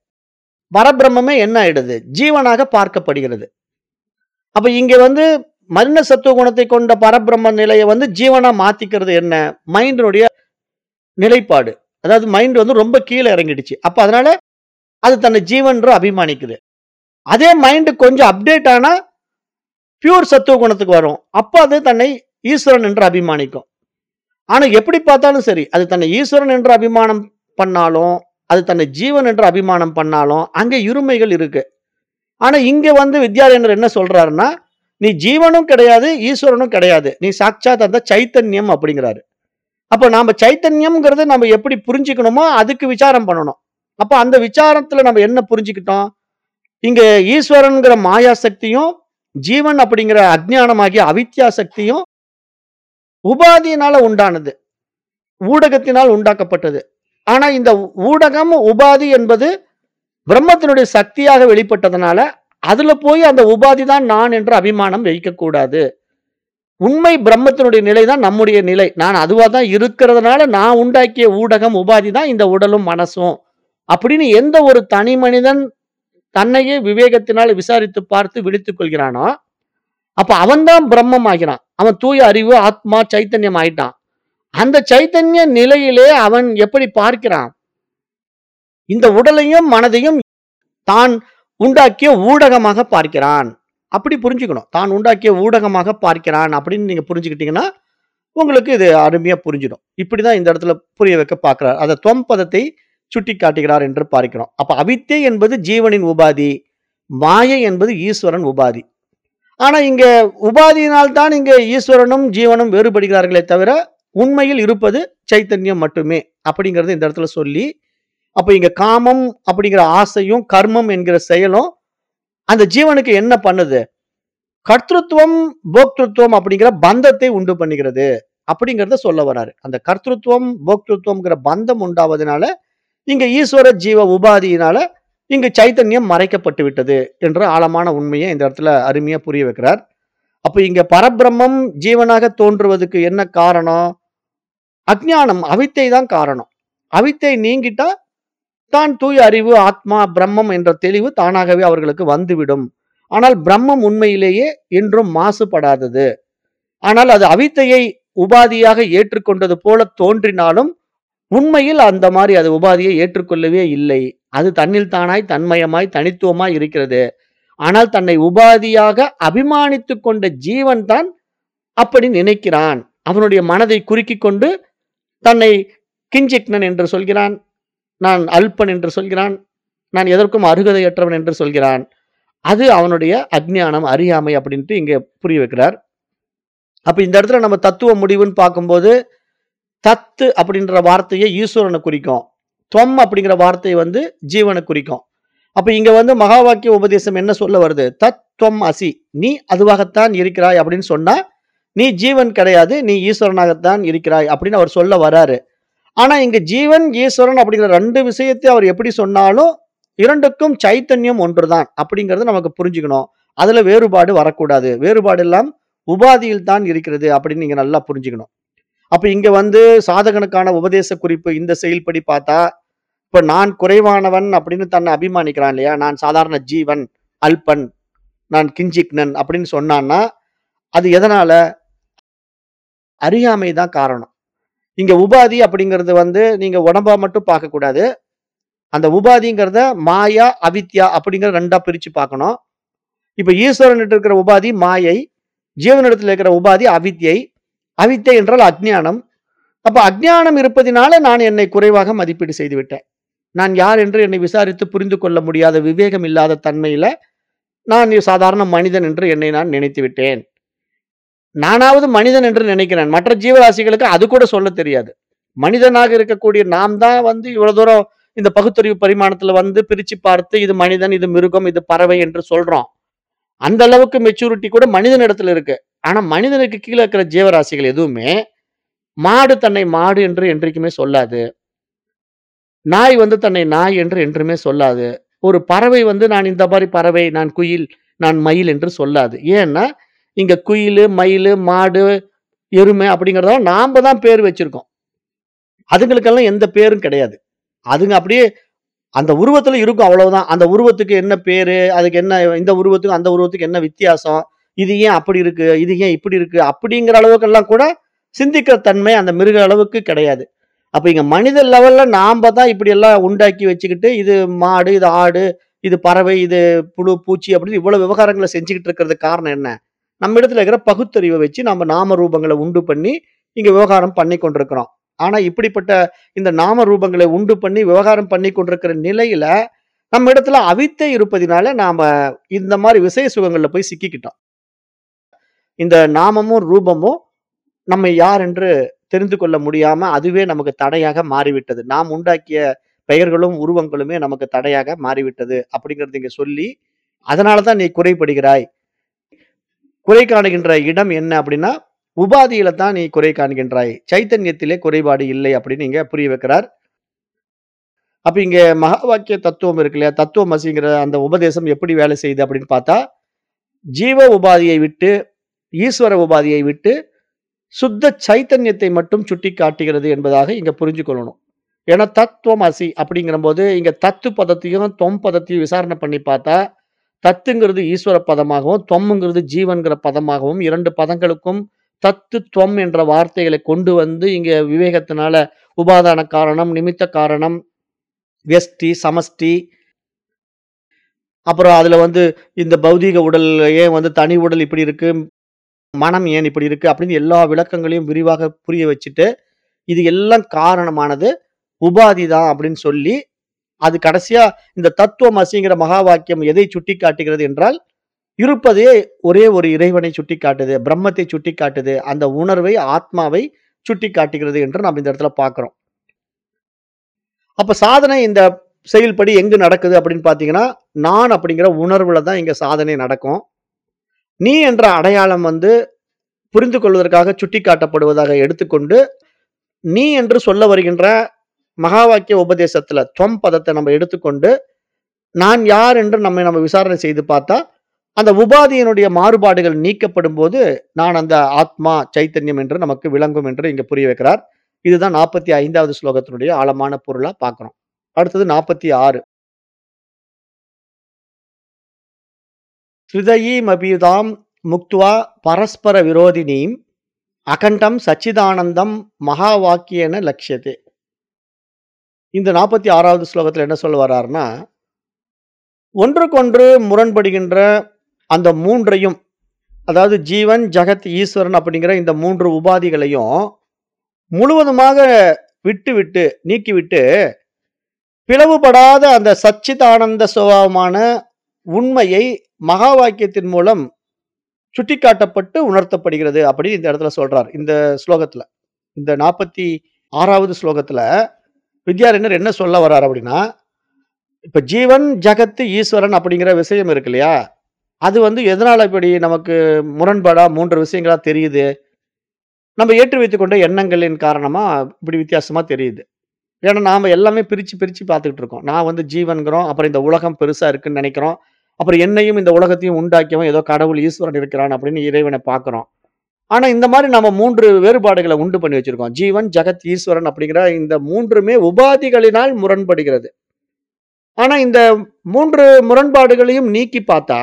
பரபிரம்மமே என்ன ஆயிடுது? ஜீவனாக பார்க்கப்படுகிறது. அப்ப இங்க வந்து மலின சத்துவ குணத்தைக் கொண்ட பரபிரம்ம நிலைய வந்து ஜீவனா மாத்திக்கிறது என்ன? மைண்டினுடைய நிலைப்பாடு. அதாவது மைண்ட் வந்து ரொம்ப கீழ இறங்கிடுச்சு. அப்ப அதனால அது தன்னை ஜீவன்ற அபிமானிக்குது. அதே மைண்ட் கொஞ்சம் அப்டேட் ஆனா பியூர் சத்துவ குணத்துக்கு வரும். அப்ப அது தன்னை ஈஸ்வரன் என்று அபிமானிக்கும். ஆனா எப்படி பார்த்தாலும் சரி, அது தன்னை ஈஸ்வரன் என்று அபிமானம் பண்ணாலும், அது தன்னை ஜீவன் என்று அபிமானம் பண்ணாலும், அங்க இருமைகள் இருக்கு. ஆனா இங்க வந்து வித்யாரண்யர் என்ன சொல்றாருன்னா, நீ ஜீவனும் கிடையாது, ஈஸ்வரனும் கிடையாது. நீ சாட்சாத் அந்த சைத்தன்யம் அப்படிங்கிறாரு. அப்ப நாம சைத்தன்யம்ங்கிறத நம்ம எப்படி புரிஞ்சுக்கணுமோ, அதுக்கு விசாரம் பண்ணணும். அப்ப அந்த விசாரத்துல நம்ம என்ன புரிஞ்சுக்கிட்டோம்? இங்க ஈஸ்வரன்ங்கிற மாயா சக்தியும், ஜீவன் அப்படிங்கிற அஞ்ஞானமாகிய அவித்யா சக்தியும் உபாதியினால உண்டானது. ஊடகத்தினால் உண்டாக்கப்பட்டது. ஆனா இந்த ஊடகம், உபாதி என்பது பிரம்மத்தினுடைய சக்தியாக வெளிப்பட்டதனால, அதுல போய் அந்த உபாதி தான் நான் என்ற அபிமானம் வைக்கக்கூடாது. உண்மை பிரம்மத்தினுடைய நிலை தான் நம்முடைய நிலை. நான் அதுவா தான் இருக்கிறதுனால, நான் உண்டாக்கிய ஊடகம், உபாதி தான் இந்த உடலும், மனசும். அப்படின்னு எந்த ஒரு தனி மனிதன் தன்னையே விவேகத்தினால் விசாரித்து பார்த்து விழித்துக் கொள்கிறானோ, அப்ப அவன் தான் பிரம்மம் ஆகிறான். அவன் தூய அறிவு, ஆத்மா, சைத்தன்யம் ஆயிட்டான். அந்த சைத்தன்ய நிலையிலே அவன் எப்படி பார்க்கிறான்? இந்த உடலையும், மனதையும் தான் உண்டாக்கிய ஊடகமாக பார்க்கிறான். அப்படி புரிஞ்சுக்கணும். தான் உண்டாக்கிய ஊடகமாக பார்க்கிறான் அப்படின்னு நீங்க புரிஞ்சுக்கிட்டீங்கன்னா, உங்களுக்கு இது அருமையா புரிஞ்சிடும். இப்படிதான் இந்த இடத்துல புரிய வைக்க பார்க்கிறார். அத துவம் பதத்தை சுட்டிக்காட்டுகிறார் என்று பார்க்கிறோம். அப்ப அவித்தை என்பது ஜீவனின் உபாதி. மாயை என்பது ஈஸ்வரன் உபாதி. ஆனா இங்க உபாதியினால் தான் இங்க ஈஸ்வரனும், ஜீவனும் வேறுபடுகிறார்களே தவிர, உண்மையில் இருப்பது சைத்தன்யம் மட்டுமே. அப்படிங்கிறத இந்த இடத்துல சொல்லி, அப்ப இங்க காமம் அப்படிங்கிற ஆசையும், கர்மம் என்கிற செயலும், அந்த ஜீவனுக்கு என்ன பண்ணுது? கர்த்தத்துவம், போக்திருத்துவம் அப்படிங்கிற பந்தத்தை உண்டு பண்ணுகிறது. அப்படிங்கிறத சொல்ல வராரு. அந்த கர்த்தத்துவம், போக்திருத்துவம்ங்கிற பந்தம் உண்டாவதனால, இங்க ஈஸ்வர ஜீவ உபாதியினால இங்கு சைத்தன்யம் மறைக்கப்பட்டு விட்டது என்ற ஆழமான உண்மைய இந்த இடத்துல அருமையா புரிய வைக்கிறார். அப்ப இங்க பரபிரம்மம் ஜீவனாக தோன்றுவதற்கு என்ன காரணம்? அஞ்ஞானம், அவித்தை தான் காரணம். அவித்தை நீங்கிட்டா, தான் தூய அறிவு, ஆத்மா, பிரம்மம் என்ற தெளிவு தானாகவே அவர்களுக்கு வந்துவிடும். ஆனால் பிரம்மம் உண்மையிலேயே என்றும் மாசுபடாதது. ஆனால் அது அவித்தையை உபாதியாக ஏற்றுக்கொண்டது போல தோன்றினாலும், உண்மையில் அந்த மாரி அது உபாதியை ஏற்றுக்கொள்ளவே இல்லை. அது தன்னில் தானாய், தன்மயமாய், தனித்துவமாய் இருக்கிறது. ஆனால் தன்னை உபாதியாக அபிமானித்துக் கொண்ட ஜீவன் தான் அப்படி நினைக்கிறான். அவனுடைய மனதை குறுக்கிக் கொண்டு, தன்னை கிஞ்சிக்னன் என்று சொல்கிறான். நான் அல்பன் என்று சொல்கிறான். நான் எதற்கும் அருகதையற்றவன் என்று சொல்கிறான். அது அவனுடைய அஞ்ஞானம், அறியாமை அப்படின்ட்டு இங்க புரிய வைக்கிறார். அப்ப இந்த இடத்துல நம்ம தத்துவ முடிவுன்னு பார்க்கும்போது, தத்து அப்படின்ற வார்த்தைய ஈஸ்வரன குறிக்கும். தொம் அப்படிங்கிற வார்த்தை வந்து ஜீவன குறிக்கும். அப்ப இங்க வந்து மகா வாக்கிய உபதேசம் என்ன சொல்ல வருது? தத் தொம் அசி. நீ அதுவாகத்தான் இருக்கிறாய் அப்படின்னு சொன்னா, நீ ஜீவன் கிடையாது. நீ ஈஸ்வரனாகத்தான் இருக்கிறாய் அப்படின்னு அவர் சொல்ல வராரு. ஆனா இங்க ஜீவன், ஈஸ்வரன் அப்படிங்கிற 2 விஷயத்தை அவர் எப்படி சொன்னாலும், 2க்கும் சைத்தன்யம் ஒன்றுதான் அப்படிங்கிறத நமக்கு புரிஞ்சுக்கணும். அதுல வேறுபாடு வரக்கூடாது. வேறுபாடு எல்லாம் உபாதியில் தான் இருக்கிறது அப்படின்னு நீங்க நல்லா புரிஞ்சுக்கணும். அப்ப இங்க வந்து சாதகனுக்கான உபதேச குறிப்பு இந்த செயல்படி பார்த்தா, இப்ப நான் குறைவானவன் அப்படின்னு தன்னை அபிமானிக்கிறான் இல்லையா? நான் சாதாரண ஜீவன், அல்பன், நான் கிஞ்சிக்னன் அப்படின்னு சொன்னான்னா, அது எதனால? அறியாமை தான் காரணம். இங்க உபாதி அப்படிங்கிறது வந்து நீங்க உடம்பா மட்டும் பார்க்கக்கூடாது. அந்த உபாதிங்கிறத மாயா, அவித்யா அப்படிங்கிற 2ஆ பிரிச்சு பார்க்கணும். இப்ப ஈஸ்வரனிடம் இருக்கிற உபாதி மாயை. ஜீவனிடத்தில் இருக்கிற உபாதி அவித்யை. அவித்தை என்றால் அஞ்ஞானம். அப்ப அஞ்ஞானம் இருப்பதினால நான் என்னை குறைவாக மதிப்பீடு செய்து விட்டேன். நான் யார் என்று என்னை விசாரித்து புரிந்து கொள்ள முடியாத விவேகம் இல்லாத தன்மையில, நான் சாதாரண மனிதன் என்று என்னை நான் நினைத்து விட்டேன். நானாவது மனிதன் என்று நினைக்கிறேன். மற்ற ஜீவராசிகளுக்கு அது கூட சொல்லத் தெரியாது. மனிதனாக இருக்கக்கூடிய நாம் தான் வந்து இவ்வளவு தூரம் இந்த பகுத்தறிவு பரிமாணத்துல வந்து பிரிச்சு பார்த்து, இது மனிதன், இது மிருகம், இது பறவை என்று சொல்றோம். அந்த அளவுக்கு மெச்சூரிட்டி கூட மனிதனிடத்துல இருக்கு. ஆனா மனிதனுக்கு கீழ இருக்கிற ஜீவராசிகள் எதுவுமே, மாடு தன்னை மாடு என்று என்றைக்குமே சொல்லாது. நாய் வந்து தன்னை நாய் என்று என்றுமே சொல்லாது. ஒரு பறவை வந்து நான் இந்த மாரி பறவை, நான் குயில், நான் மயில் என்று சொல்லாது. ஏன்னா, இங்க குயிலு, மயிலு, மாடு, எருமை அப்படிங்கிறதெல்லாம் நாம தான் பேர் வச்சிருக்கோம். அதுங்களுக்கெல்லாம் எந்த பேரும் கிடையாது. அதுங்க அப்படியே அந்த உருவத்துல இருக்கும் அவ்வளவுதான். அந்த உருவத்துக்கு என்ன பேரு? அதுக்கு என்ன இந்த உருவத்துக்கும், அந்த உருவத்துக்கும் என்ன வித்தியாசம்? இது ஏன் அப்படி இருக்கு? இது ஏன் இப்படி இருக்கு? அப்படிங்கிற அளவுக்கெல்லாம் கூட சிந்திக்கிற தன்மை அந்த மிருக அளவுக்கு கிடையாது. அப்ப இங்க மனித லெவல்ல நாம தான் இப்படி எல்லாம் உண்டாக்கி வச்சுக்கிட்டு, இது மாடு, இது ஆடு, இது பறவை, இது புழு, பூச்சி அப்படின்னு இவ்வளவு விவகாரங்கள செஞ்சுகிட்டு இருக்கிறதுக்கு காரணம் என்ன? நம்ம இடத்துல இருக்கிற பகுத்தறிவ வச்சு நாம நாம ரூபங்கள உண்டு பண்ணி, இங்க விவகாரம் பண்ணிக் கொண்டிருக்கிறோம். ஆனா இப்படிப்பட்ட இந்த நாம ரூபங்களை உண்டு பண்ணி விவகாரம் பண்ணிக் கொண்டிருக்கிற நிலையில, நம்ம இடத்துல அவித்தை இருப்பதினால நாம இந்த மாரி விஷய சுகங்கள்ல போய் சிக்கிக்கிட்டோம். இந்த நாமமும், ரூபமும் நம்மை யார் என்று தெரிந்து கொள்ள முடியாம, அதுவே நமக்கு தடையாக மாறிவிட்டது. நாம் உண்டாக்கிய பெயர்களும், உருவங்களுமே நமக்கு தடையாக மாறிவிட்டது. அப்படிங்கிறத இங்க சொல்லி, அதனால தான் நீ குறைபடுகிறாய். குறை காணுகின்ற இடம் என்ன அப்படின்னா, உபாதியில தான் நீ குறை காண்கின்றாய். சைத்தன்யத்திலே குறைபாடு இல்லை அப்படின்னு இங்க புரிய வைக்கிறார். அப்ப இங்க மகா வாக்கிய தத்துவம் இருக்கு இல்லையா? தத்துவமசிங்கிற அந்த உபதேசம் எப்படி வேலை செய்யுது அப்படின்னு பார்த்தா, ஜீவ உபாதியை விட்டு, ஈஸ்வர உபாதியை விட்டு, சுத்த சைத்தன்யத்தை மட்டும் சுட்டிக்காட்டுகிறது என்பதாக இங்க புரிஞ்சு கொள்ளணும். ஏன்னா தத்துவமசி அப்படிங்கிறபோது, இங்க தத்து பதத்தையும், தொம் பதத்தையும் விசாரணை பண்ணி பார்த்தா, தத்துங்கிறது ஈஸ்வர பதமாகவும், தொம்ங்கிறது ஜீவன்கிற பதமாகவும் 2 பதங்களுக்கும் தத்து, தொம் என்ற வார்த்தைகளை கொண்டு வந்து இங்க விவேகத்தினால உபாதான காரணம், நிமித்த காரணம், வியஷ்டி, சமஷ்டி அப்புறம் அதுல வந்து இந்த பௌதீக உடல் ஏன் வந்து தனி உடல் இப்படி இருக்கு? மனம் ஏன் இப்படி இருக்கு? அப்படின்னு எல்லா விளக்கங்களையும் விரிவாக புரிய வச்சுட்டு, இது எல்லாம் காரணமானது உபாதி தான் அப்படின்னு சொல்லி, அது கடைசியா இந்த தத்துவமசிங்கிற மகா வாக்கியம் எதை சுட்டிக்காட்டுகிறது என்றால், இருப்பதே ஒரே ஒரு இறைவனை சுட்டிக்காட்டுது. பிரம்மத்தை சுட்டிக்காட்டுது. அந்த உணர்வை, ஆத்மாவை சுட்டிக்காட்டுகிறது என்று நாம் இந்த இடத்துல பார்க்கிறோம். அப்ப சாதனை இந்த செயல்படி எங்கு நடக்குது அப்படின்னு பார்த்தீங்கன்னா, நான் அப்படிங்கிற உணர்வுல தான் இங்க சாதனை நடக்கும். நீ என்ற அடையாளம் வந்து புரிந்து கொள்வதற்காக சுட்டிக்காட்டப்படுவதாக எடுத்துக்கொண்டு நீ என்று சொல்ல வருகின்ற மகா வாக்கிய உபதேசத்துல துவம் பதத்தை நம்ம எடுத்துக்கொண்டு நான் யார் என்று நம்மை நம்ம விசாரணை செய்து பார்த்தா அந்த உபாதியினுடைய மாறுபாடுகள் நீக்கப்படும் போது நான் அந்த ஆத்மா சைத்தன்யம் என்று நமக்கு விளங்கும் என்று இங்க புரிய வைக்கிறார் இதுதான் நாற்பத்தி ஐந்தாவது ஸ்லோகத்தினுடைய ஆழமான பொருளா பார்க்கிறோம் அடுத்தது நாற்பத்தி ஆறு ஸ்ருதயீமபியுதாம் முக்துவா பரஸ்பர விரோதினீம் அகண்டம் சச்சிதானந்தம் மகா வாக்கியன லட்சியத்தே இந்த நாற்பத்தி ஆறாவது ஸ்லோகத்தில் என்ன சொல்ல வர்றாருன்னா ஒன்றுக்கொன்று முரண்படுகின்ற அந்த மூன்றையும் அதாவது ஜீவன் ஜகத் ஈஸ்வரன் அப்படிங்கிற இந்த மூன்று உபாதிகளையும் முழுவதுமாக விட்டு விட்டு நீக்கிவிட்டு பிளவுபடாத அந்த சச்சிதானந்த சுபாவமான உண்மையை மகா வாக்கியத்தின் மூலம் சுட்டிக்காட்டப்பட்டு உணர்த்தப்படுகிறது அப்படின்னு இந்த இடத்துல சொல்றார் இந்த ஸ்லோகத்துல இந்த நாற்பத்தி ஆறாவது ஸ்லோகத்துல வித்யாரண்யர் என்ன சொல்ல வர்றார் அப்படின்னா இப்ப ஜீவன் ஜகத்து ஈஸ்வரன் அப்படிங்கிற விஷயம் இருக்கு இல்லையா அது வந்து எதனால இப்படி நமக்கு முரண்பாடா மூன்று விஷயங்களா தெரியுது நம்ம ஏற்றி வைத்துக் கொண்ட எண்ணங்களின் காரணமா இப்படி வித்தியாசமா தெரியுது ஏன்னா நாம எல்லாமே பிரிச்சு பிரிச்சு பார்த்துக்கிட்டு இருக்கோம் நான் வந்து ஜீவன்கிறோம் அப்புறம் இந்த உலகம் பெருசா இருக்குன்னு நினைக்கிறோம் அப்புறம் என்னையும் இந்த உலகத்தையும் உண்டாக்கியவன் ஏதோ கடவுள் ஈஸ்வரன் இருக்கிறான் அப்படின்னு இறைவனை பார்க்கிறோம் ஆனா இந்த மாதிரி நம்ம மூன்று வேறுபாடுகளை உண்டு பண்ணி வச்சிருக்கோம் ஜீவன் ஜகத் ஈஸ்வரன் அப்படிங்கிற இந்த மூன்றுமே உபாதிகளினால் முரண்படுகிறது ஆனா இந்த மூன்று முரண்பாடுகளையும் நீக்கி பார்த்தா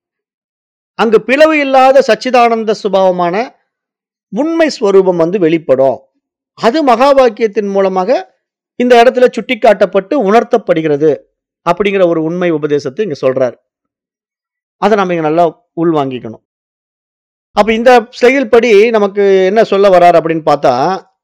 அங்கு பிளவு இல்லாத சச்சிதானந்த சுபாவமான உண்மை ஸ்வரூபம் வந்து வெளிப்படும் அது மகா வாக்கியத்தின் மூலமாக இந்த இடத்துல சுட்டிக்காட்டப்பட்டு உணர்த்தப்படுகிறது அப்படிங்கிற ஒரு உண்மை உபதேசத்தை இங்க சொல்றார் அதை நம்ம இங்க நல்லா உள்வாங்கிக்கணும் அப்ப இந்த செயல்படி நமக்கு என்ன சொல்ல வர்றார் அப்படின்னு பார்த்தா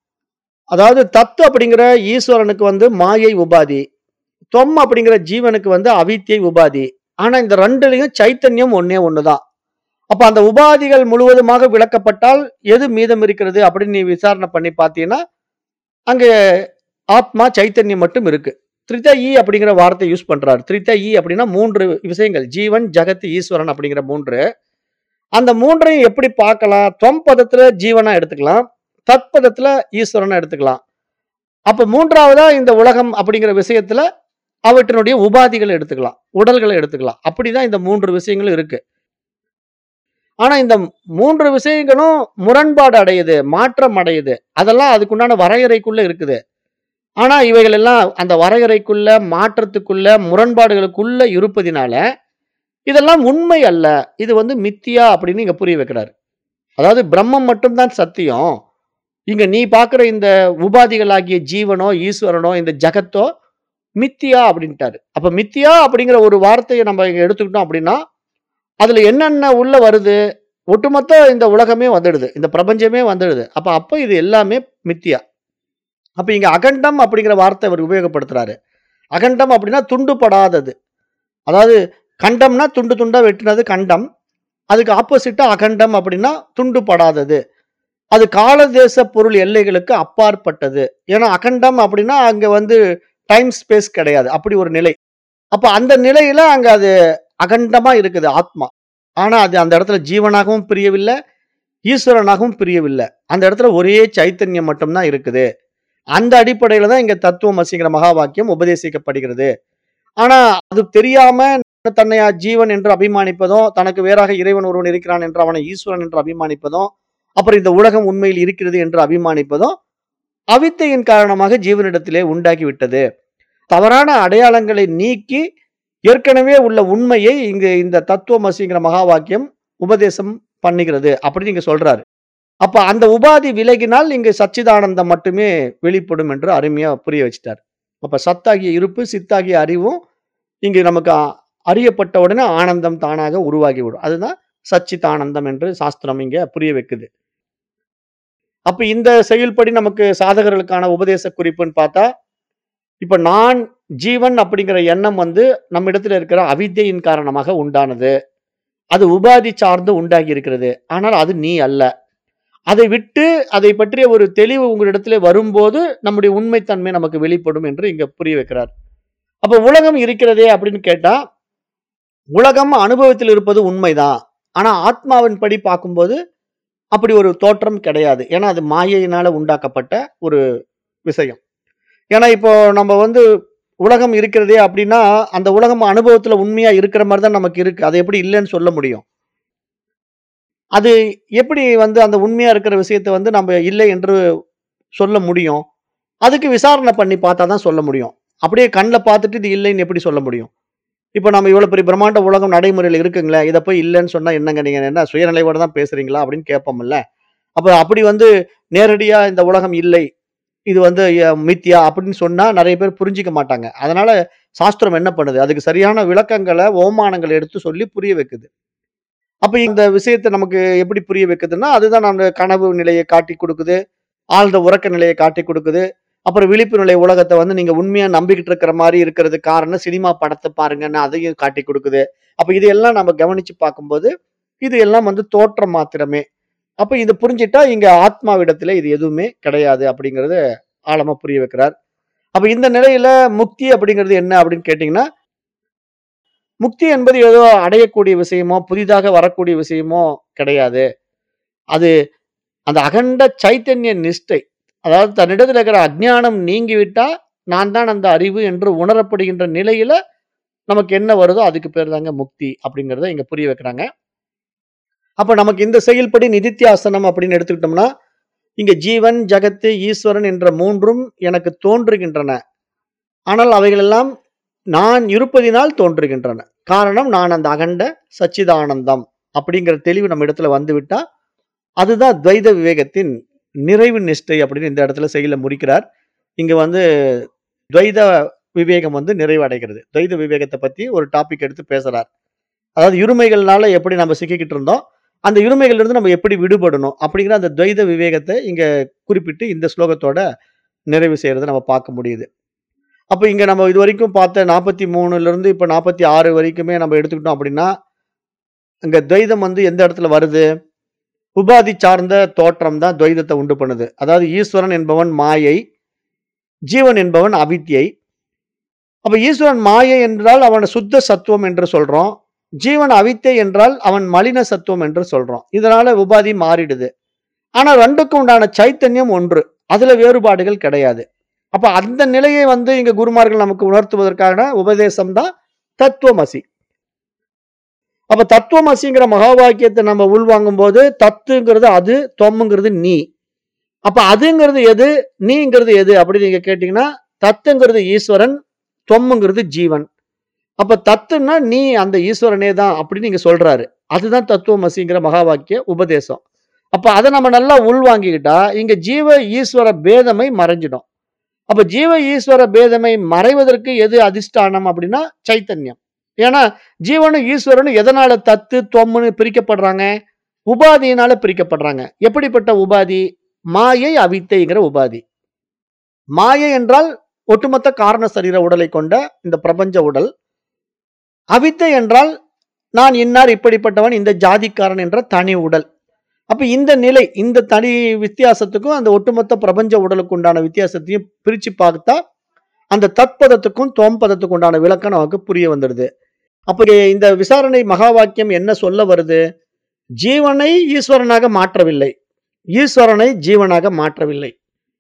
அதாவது தத்து அப்படிங்கிற ஈஸ்வரனுக்கு வந்து மாயை உபாதி தொம் அப்படிங்கிற ஜீவனுக்கு வந்து அவித்தியை உபாதி ஆனா இந்த ரெண்டுலயும் சைத்தன்யம் ஒன்னே ஒண்ணுதான் அப்ப அந்த உபாதிகள் முழுவதுமாக விளக்கப்பட்டால் எது மீதம் இருக்கிறது அப்படின்னு நீ விசாரணை பண்ணி பார்த்தீங்கன்னா அங்க ஆத்மா சைத்தன்யம் மட்டும் இருக்கு த்ரித ஈ அப்படிங்கிற வார்த்தை யூஸ் பண்றாரு த்ரித ஈ அப்படின்னா மூன்று விஷயங்கள் ஜீவன் ஜகத் ஈஸ்வரன் அப்படிங்கிற மூன்று அந்த மூன்றையும் எப்படி பார்க்கலாம் தொம் பதத்துல ஜீவனா எடுத்துக்கலாம் தத்பதத்துல ஈஸ்வரனா எடுத்துக்கலாம் அப்ப மூன்றாவதா இந்த உலகம் அப்படிங்கிற விஷயத்துல அவற்றினுடைய உபாதிகளை எடுத்துக்கலாம் உடல்களை எடுத்துக்கலாம் அப்படிதான் இந்த மூன்று விஷயங்களும் இருக்கு ஆனா இந்த மூன்று விஷயங்களும் முரண்பாடு அடையுது மாற்றம் அடையுது அதெல்லாம் அதுக்குண்டான வரையறைக்குள்ள இருக்குது ஆனா இவைகள் எல்லாம் அந்த வரையறைக்குள்ள மாற்றத்துக்குள்ள முரண்பாடுகளுக்குள்ள இருப்பதினால இதெல்லாம் உண்மை அல்ல இது வந்து மித்தியா அப்படின்னு இங்க புரிய வைக்கிறாரு அதாவது பிரம்மம் மட்டும்தான் சத்தியம் இங்க நீ பார்க்குற இந்த உபாதிகளாகிய ஜீவனோ ஈஸ்வரனோ இந்த ஜகத்தோ மித்தியா அப்படின்ட்டாரு அப்ப மித்தியா அப்படிங்கிற ஒரு வார்த்தையை நம்ம இங்க எடுத்துக்கிட்டோம் அப்படின்னா அதுல என்னென்ன உள்ள வருது ஒட்டுமொத்த இந்த உலகமே வந்துடுது இந்த பிரபஞ்சமே வந்துடுது அப்ப அப்ப இது எல்லாமே மித்தியா அப்ப இங்க அகண்டம் அப்படிங்கிற வார்த்தை அவர் உபயோகப்படுத்துறாரு அகண்டம் அப்படின்னா துண்டுபடாதது அதாவது கண்டம்னா துண்டு துண்டா வெட்டினது கண்டம் அதுக்கு ஆப்போசிட்டா அகண்டம் அப்படின்னா துண்டுபடாதது அது காலதேச பொருள் எல்லைகளுக்கு அப்பாற்பட்டது ஏன்னா அகண்டம் அப்படின்னா அங்க வந்து டைம் ஸ்பேஸ் கிடையாது அப்படி ஒரு நிலை அப்ப அந்த நிலையில அங்க அது அகண்டமா இருக்குது ஆத்மா ஆனா அது அந்த இடத்துல ஜீவனாகவும் பிரியவில்லை ஈஸ்வரனாகவும் பிரியவில்லை அந்த இடத்துல ஒரே சைத்தன்யம் மட்டும்தான் இருக்குது அந்த அடிப்படையில தான் இங்க தத்துவமசிங்கிற மகா வாக்கியம் உபதேசிக்கப்படுகிறது ஆனா அது தெரியாம தன்னை ஜீவன் என்று அபிமானிப்பதும் தனக்கு வேறாக இறைவன் ஒருவன் இருக்கிறான் என்று அவனை ஈஸ்வரன் என்று அபிமானிப்பதும் அப்புறம் இந்த உலகம் உண்மையில் இருக்கிறது என்று அபிமானிப்பதும் அவித்தையின் காரணமாக ஜீவனிடத்திலே உண்டாக்கி விட்டது தவறான அடையாளங்களை நீக்கி ஏற்கனவே உள்ள உண்மையை இங்கு இந்த தத்துவமசிங்கிற மகா வாக்கியம் உபதேசம் பண்ணுகிறது அப்படின்னு இங்க சொல்றாரு அப்ப அந்த உபாதி விலகினால் இங்கு சச்சிதானந்தம் மட்டுமே வெளிப்படும் என்று அருமையா புரிய வச்சிட்டார் அப்ப சத்தாகிய இருப்பு சித்தாகிய அறிவும் இங்கு நமக்கு அ- அறியப்பட்ட உடனே ஆனந்தம் தானாக உருவாகிவிடும் அதுதான் சச்சிதானந்தம் என்று சாஸ்திரம் இங்க புரிய வைக்குது அப்ப இந்த செயல்படி நமக்கு சாதகர்களுக்கான உபதேச குறிப்புன்னு பார்த்தா இப்ப நான் ஜீவன் அப்படிங்கிற எண்ணம் வந்து நம்ம இடத்துல இருக்கிற அவித்தையின் காரணமாக உண்டானது அது உபாதி சார்ந்து உண்டாகி இருக்கிறது ஆனால் அது நீ அல்ல அதை விட்டு அதை பற்றிய ஒரு தெளிவு உங்களிடத்துல வரும்போது நம்முடைய உண்மைத்தன்மை நமக்கு வெளிப்படும் என்று இங்க புரிய வைக்கிறார் அப்ப உலகம் இருக்கிறதே அப்படின்னு கேட்டா உலகம் அனுபவத்தில் இருப்பது உண்மைதான் ஆனா ஆத்மாவின் படி பார்க்கும்போது அப்படி ஒரு தோற்றம் கிடையாது. ஏன்னா அது மாயையினால உண்டாக்கப்பட்ட ஒரு விஷயம். ஏன்னா இப்போ நம்ம வந்து உலகம் இருக்கிறதே அப்படின்னா, அந்த உலகம் அனுபவத்துல உண்மையா இருக்கிற மாரி தான் நமக்கு இருக்கு. அத எப்படி இல்லன்னு சொல்ல முடியும்? அது எப்படி வந்து அந்த உண்மையா இருக்கிற விஷயத்த வந்து நம்ம இல்லை என்று சொல்ல முடியும்? அதுக்கு விசாரணை பண்ணி பார்த்தா தான் சொல்ல முடியும். அப்படியே கண்ல பார்த்துட்டு இது இல்லைன்னு எப்படி சொல்ல முடியும்? இப்ப நம்ம இவ்வளவு பெரிய பிரம்மாண்ட உலகம் நடைமுறையில இருக்குங்களே, இத போய் இல்லன்னு சொன்னா என்னங்க நீங்க என்ன சுயநினைவோட தான் பேசுறீங்களா? அப்படின்னு கேட்போம்ல. அப்ப அப்படி வந்து நேரடியா இந்த உலகம் இல்லை. இது வந்து எ மித்யா அப்படின்னு சொன்னா நெறைய பேர் புரிஞ்சுக்க மாட்டாங்க. அதனால சாஸ்திரம் என்ன பண்ணுது? அதுக்கு சரியான விளக்கங்கள, ஓமானங்கள எடுத்து சொல்லி புரிய வைக்குது. அப்ப இந்த விஷயத்த நமக்கு எப்படி புரிய வைக்குதுன்னா, அதுதான் நம்ம கனவு நிலைய காட்டிக் குடுக்குது. ஆழ்ந்த உறக்க நிலைய காட்டிக் குடுக்குது. அப்புறம் விழிப்பு நிலை உலகத்த வந்து நீங்க உண்மையா நம்பிக்கிட்டு இருக்கிற மாரி இருக்கிறதுக்கு காரணம் சினிமா படத்த பாருங்கன்னு அதையும் காட்டிக் குடுக்குது. அப்ப இதையெல்லாம் நம்ம கவனிச்சு பார்க்கும்போது, இது எல்லாம் வந்து தோற்றம் மாத்திரமே. அப்ப இத புரிஞ்சுட்டா இங்க ஆத்மாவிடத்தில இது எதுவுமே கிடையாது அப்படிங்கிறத ஆழமா புரிய வைக்கிறார். அப்ப இந்த நிலையில முக்தி அப்படிங்கிறது என்ன அப்படின்னு கேட்டீங்கன்னா முக்தி என்பது ஏதோ அடையக்கூடிய விஷயமோ, புதிதாக வரக்கூடிய விஷயமோ கிடையாது. அது அந்த அகண்ட சைத்தன்ய நிஷ்டை. அதாவது தன்னிடத்தில இருக்கிற அஞ்ஞானம் நீங்கிவிட்டா, நான் தான் அந்த அறிவு என்று உணரப்படுகின்ற நிலையில, நமக்கு என்ன வருதோ அதுக்கு பேர் தாங்க முக்தி அப்படிங்கிறத இங்க புரிய வைக்கிறாங்க. அப்ப நமக்கு இந்த செயல்படி நிதித்தியாசனம் அப்படின்னு எடுத்துக்கிட்டோம்னா, இங்க ஜீவன், ஜகத்து, ஈஸ்வரன் என்ற 3ம் எனக்கு தோன்றுகின்றன. ஆனால் அவைகளெல்லாம் நான் இருப்பதினால் தோன்றுகின்றன. காரணம் நான் அந்த அகண்ட சச்சிதானந்தம் அப்படிங்கிற தெளிவு நம்ம இடத்துல வந்துவிட்டா, அதுதான் துவைத விவேகத்தின் நிறைவு நிஷ்டை அப்படின்னு இந்த இடத்துல செய்யுள முடிக்கிறார். இங்க வந்து துவைத விவேகம் வந்து நிறைவடைகிறது. துவைத விவேகத்த பத்தி ஒரு டாபிக் எடுத்து பேசுறார். அதாவது இருமைகள்னால எப்படி நம்ம சிக்கிக்கிட்டு இருந்தோம், அந்த இருமைகள்லிருந்து நம்ம எப்படி விடுபடணும் அப்படிங்கிற அந்த துவைத விவேகத்த இங்க குறிப்பிட்டு இந்த ஸ்லோகத்தோட நிறைவு செய்றத நம்ம பார்க்க முடியுது. அப்ப இங்க நம்ம இதுவரைக்கும் பார்த்த 43லிருந்து இப்ப 46 வரைக்குமே நம்ம எடுத்துக்கிட்டோம் அப்படின்னா, அங்க துவைதம் வந்து எந்த இடத்துல வருது? உபாதி சார்ந்த தோற்றம் தான் துவைதத்த உண்டு பண்ணுது. அதாவது ஈஸ்வரன் என்பவன் மாயை, ஜீவன் என்பவன் அவித்யை. அப்ப ஈஸ்வரன் மாயை என்றால் அவன சுத்த சத்துவம் என்று சொல்றோம். ஜீவன் அவித்தை என்றால் அவன் மலின சத்துவம் என்று சொல்றோம். இதனால உபாதி மாறிடுது. ஆனா 2க்கும் உண்டான சைத்தன்யம் ஒன்று. அதுல வேறுபாடுகள் கிடையாது. அப்ப அந்த நிலையை வந்து இங்க குருமார்கள் நமக்கு உணர்த்துவதற்கான உபதேசம் தான் தத்துவமசி. அப்ப தத்துவமசிங்கிற மகா வாக்கியத்த நம்ம உள்வாங்கும்போது, தத்துங்கிறது அது, தொம்ங்கிறது நீ. அப்ப அதுங்கிறது எது? நீங்கிறது எது? அப்படின்னு நீங்க கேட்டீங்கன்னா, தத்துங்கிறது ஈஸ்வரன், தொம்ங்கிறது ஜீவன். அப்ப தத்துன்னா நீ அந்த ஈஸ்வரனே தான் அப்படின்னு இங்க சொல்றாரு. அதுதான் தத்துவமசிங்கிற மகா வாக்கிய உபதேசம். அப்ப அத நம்ம நல்லா உள்வாங்கிக்கிட்டா, இங்க ஜீவ, ஈஸ்வர பேதமை மறைஞ்சிடும். அப்ப ஜீவ, ஈஸ்வர பேதமை மறைவதற்கு எது அதிஷ்டானம் அப்படின்னா, சைத்தன்யம். ஏன்னா, ஜீவனும், ஈஸ்வரனும் எதனால தத்து, தொம்ன்னு பிரிக்கப்படுறாங்க? உபாதியினால பிரிக்கப்படுறாங்க. எப்படிப்பட்ட உபாதி? மாயை, அவித்தைங்கிற உபாதி. மாயை என்றால் ஒட்டுமொத்த காரண சரீர உடலை கொண்ட இந்த பிரபஞ்ச உடல். அவித்தை என்றால் நான் இன்னார் இப்படிப்பட்டவன், இந்த ஜாதிக்காரன் என்ற தனி உடல். அப்ப இந்த நிலை, இந்த தனி வித்தியாசத்துக்கும் அந்த ஒட்டுமொத்த பிரபஞ்ச உடலுக்கு உண்டான வித்தியாசத்தையும் பிரிச்சு பார்த்தா, அந்த தத்பதத்துக்கும், தொம் பதத்துக்கும் உண்டான விளக்கம் நமக்கு புரிய வந்துடுது. அப்ப இந்த விசாரணை மகா வாக்கியம் என்ன சொல்ல வருது? ஜீவனை ஈஸ்வரனாக மாற்றவில்லை. ஈஸ்வரனை ஜீவனாக மாற்றவில்லை.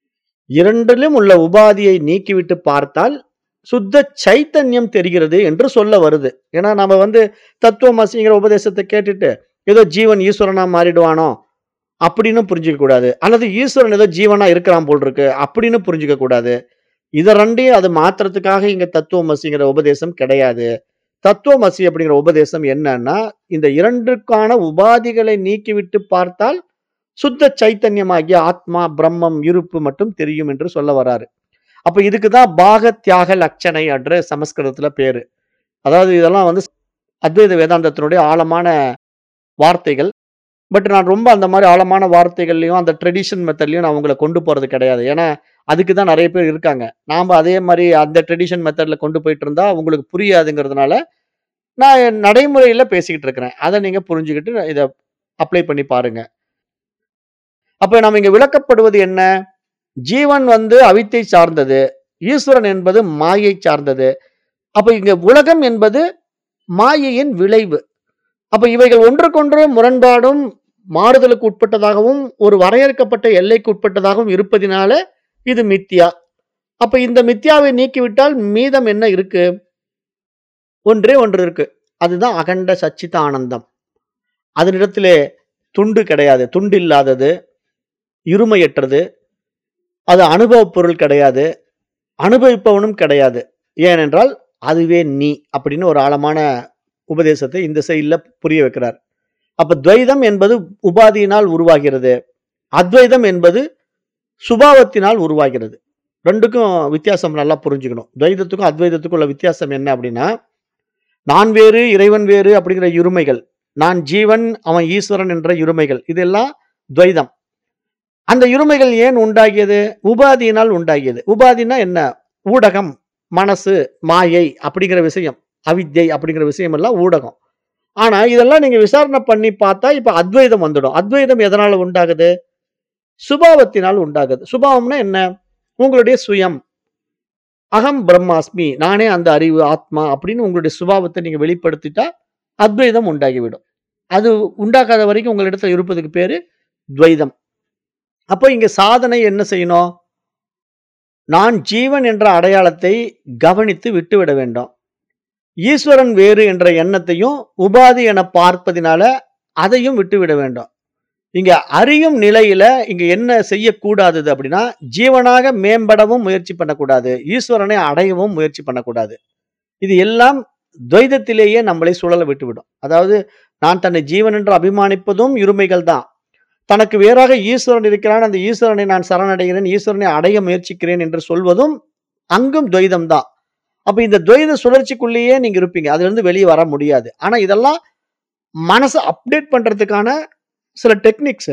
2லும் உள்ள உபாதியை நீக்கிவிட்டு பார்த்தால், சுத்த சைத்தன்யம் தெரிகிறது என்று சொல்ல வருது. ஏன்னா நம்ம வந்து தத்துவமசிங்கிற உபதேசத்த கேட்டுட்டு, ஏதோ ஜீவன் ஈஸ்வரனா மாறிடுவானோ? அப்படின்னு புரிஞ்சுக்க கூடாது. அல்லது ஈஸ்வரன் ஏதோ ஜீவனா இருக்கிறான் போல் இருக்கு. அப்படின்னு புரிஞ்சுக்க கூடாது. இத 2யும் அது மாத்துறதுக்காக இங்க தத்துவமசிங்கிற உபதேசம் கிடையாது. தத்துவமசி அப்படிங்கிற உபதேசம் என்னன்னா, இந்த 2ற்கான உபாதிகளை நீக்கிவிட்டு பார்த்தால், சுத்த சைத்தன்யமாகிய ஆத்மா, பிரம்மம், இருப்பு மட்டும் தெரியும் என்று சொல்ல வராரு. அப்ப இதுக்கு தான் பாக தியாக லட்சணை என்ற சமஸ்கிருதத்துல பேரு. அதாவது இதெல்லாம் வந்து அத்வைத வேதாந்தத்தினுடைய ஆழமான வார்த்தைகள். பட் நான் ரொம்ப அந்த மாரி ஆழமான வார்த்தைகள்லயும், அந்த ட்ரெடிஷன் மெத்தட்லயும் நான் உங்கள கொண்டு போறது கிடையாது. ஏன்னா, அதுக்கு தான் நெறைய பேர் இருக்காங்க. நாம அதே மாரி அந்த ட்ரெடிஷன் மெத்தட்ல கொண்டு போயிட்டு இருந்தா உங்களுக்கு புரியாதுங்கிறதுனால, நான் என் நடைமுறையில பேசிக்கிட்டு இருக்கிறேன். அத நீங்க புரிஞ்சுகிட்டு இத அப்ளை பண்ணி பாருங்க. அப்ப நம்ம இங்க விளக்கப்படுவது என்ன? ஜீவன் வந்து அவித்தை சார்ந்தது. ஈஸ்வரன் என்பது மாயை சார்ந்தது. அப்ப இங்க உலகம் என்பது மாயையின் விளைவு. அப்ப இவைகள் ஒன்றுக்கொன்று முரண்பாடும், மாறுதலுக்கு உட்பட்டதாகவும், ஒரு வரையறுக்கப்பட்ட எல்லைக்கு உட்பட்டதாகவும் இருப்பதினால, இது மித்யா. அப்ப இந்த மித்யாவை நீக்கிவிட்டால் மீதம் என்ன இருக்கு? ஒன்றே ஒன்று இருக்கு. அதுதான் அகண்ட சச்சித ஆனந்தம். அதனிடத்திலே துண்டு கிடையாது. துண்டு இல்லாதது, இருமையற்றது, அது அனுபவப் பொருள் கிடையாது. அனுபவிப்பவனும் கிடையாது. ஏனென்றால், அதுவே நீ அப்படின்னு ஒரு ஆழமான உபதேசத்தை இந்த சைடுல புரிய வைக்கிறார். அப்ப துவைதம் என்பது உபாதியினால் உருவாகிறது. அத்வைதம் என்பது சுபாவத்தினால் உருவாகிறது. 2க்கும் வித்தியாசம் நல்லா புரிஞ்சுக்கணும். துவைதத்துக்கும், அத்வைதத்துக்கும் உள்ள வித்தியாசம் என்ன அப்படின்னா, நான் வேறு, இறைவன் வேறு அப்படிங்கிற இருமைகள். நான் ஜீவன், அவன் ஈஸ்வரன் என்ற இருமைகள். இதெல்லாம் துவைதம். அந்த இருமைகள் ஏன் உண்டாகியது? உபாதியினால் உண்டாகியது. உபாதின்னா என்ன? ஊடகம், மனசு, மாயை அப்படிங்கிற விஷயம். அவித்யை அப்படிங்கிற விஷயம் எல்லாம் ஊடகம். ஆனா, இதெல்லாம் நீங்க விசாரணை பண்ணி பார்த்தா, இப்ப அத்வைதம் வந்துடும். அத்வைதம் எதனால உண்டாகுது? சுபாவத்தினால் உண்டாகுது. சுபாவம்னா என்ன? உங்களுடைய சுயம். அகம் பிரம்மாஸ்மி. நானே அந்த அறிவு, ஆத்மா அப்படின்னு உங்களுடைய சுபாவத்தை நீங்க வெளிப்படுத்திட்டா, அத்வைதம் உண்டாகிவிடும். அது உண்டாகாத வரைக்கும் உங்களிடத்துல இருப்பதுக்கு பேரு துவைதம். அப்போ இங்க சாதனை என்ன செய்யணும்? நான் ஜீவன் என்ற அடையாளத்தை கவனித்து விட்டுவிட வேண்டும். ஈஸ்வரன் வேறு என்ற எண்ணத்தையும், உபாதி என பார்ப்பதினால அதையும் விட்டுவிட வேண்டும். இங்க அறியும் நிலையில இங்க என்ன செய்யக்கூடாதது அப்படின்னா, ஜீவனாக மேம்படவும் முயற்சி பண்ணக்கூடாது. ஈஸ்வரனை அடையவும் முயற்சி பண்ணக்கூடாது. இது எல்லாம் துவைதத்திலேயே நம்மளை சுழல விட்டுவிடும். அதாவது, நான் தன்னை ஜீவன் என்று அபிமானிப்பதும் இருமைகள் தான். தனக்கு வேறாக ஈஸ்வரன் இருக்கிறான். அந்த ஈஸ்வரனை நான் சரணடைகிறேன். ஈஸ்வரனை அடைய முயற்சிக்கிறேன் என்று சொல்வதும், அங்கும் துவைதம் தான். அப்ப இந்த துவைத சுழற்சிக்குள்ளேயே நீங்க இருப்பீங்க. அதிலிருந்து வெளிய வர முடியாது. ஆனா இதெல்லாம் மனச அப்டேட் பண்றதுக்கான சில டெக்னிக்ஸ்.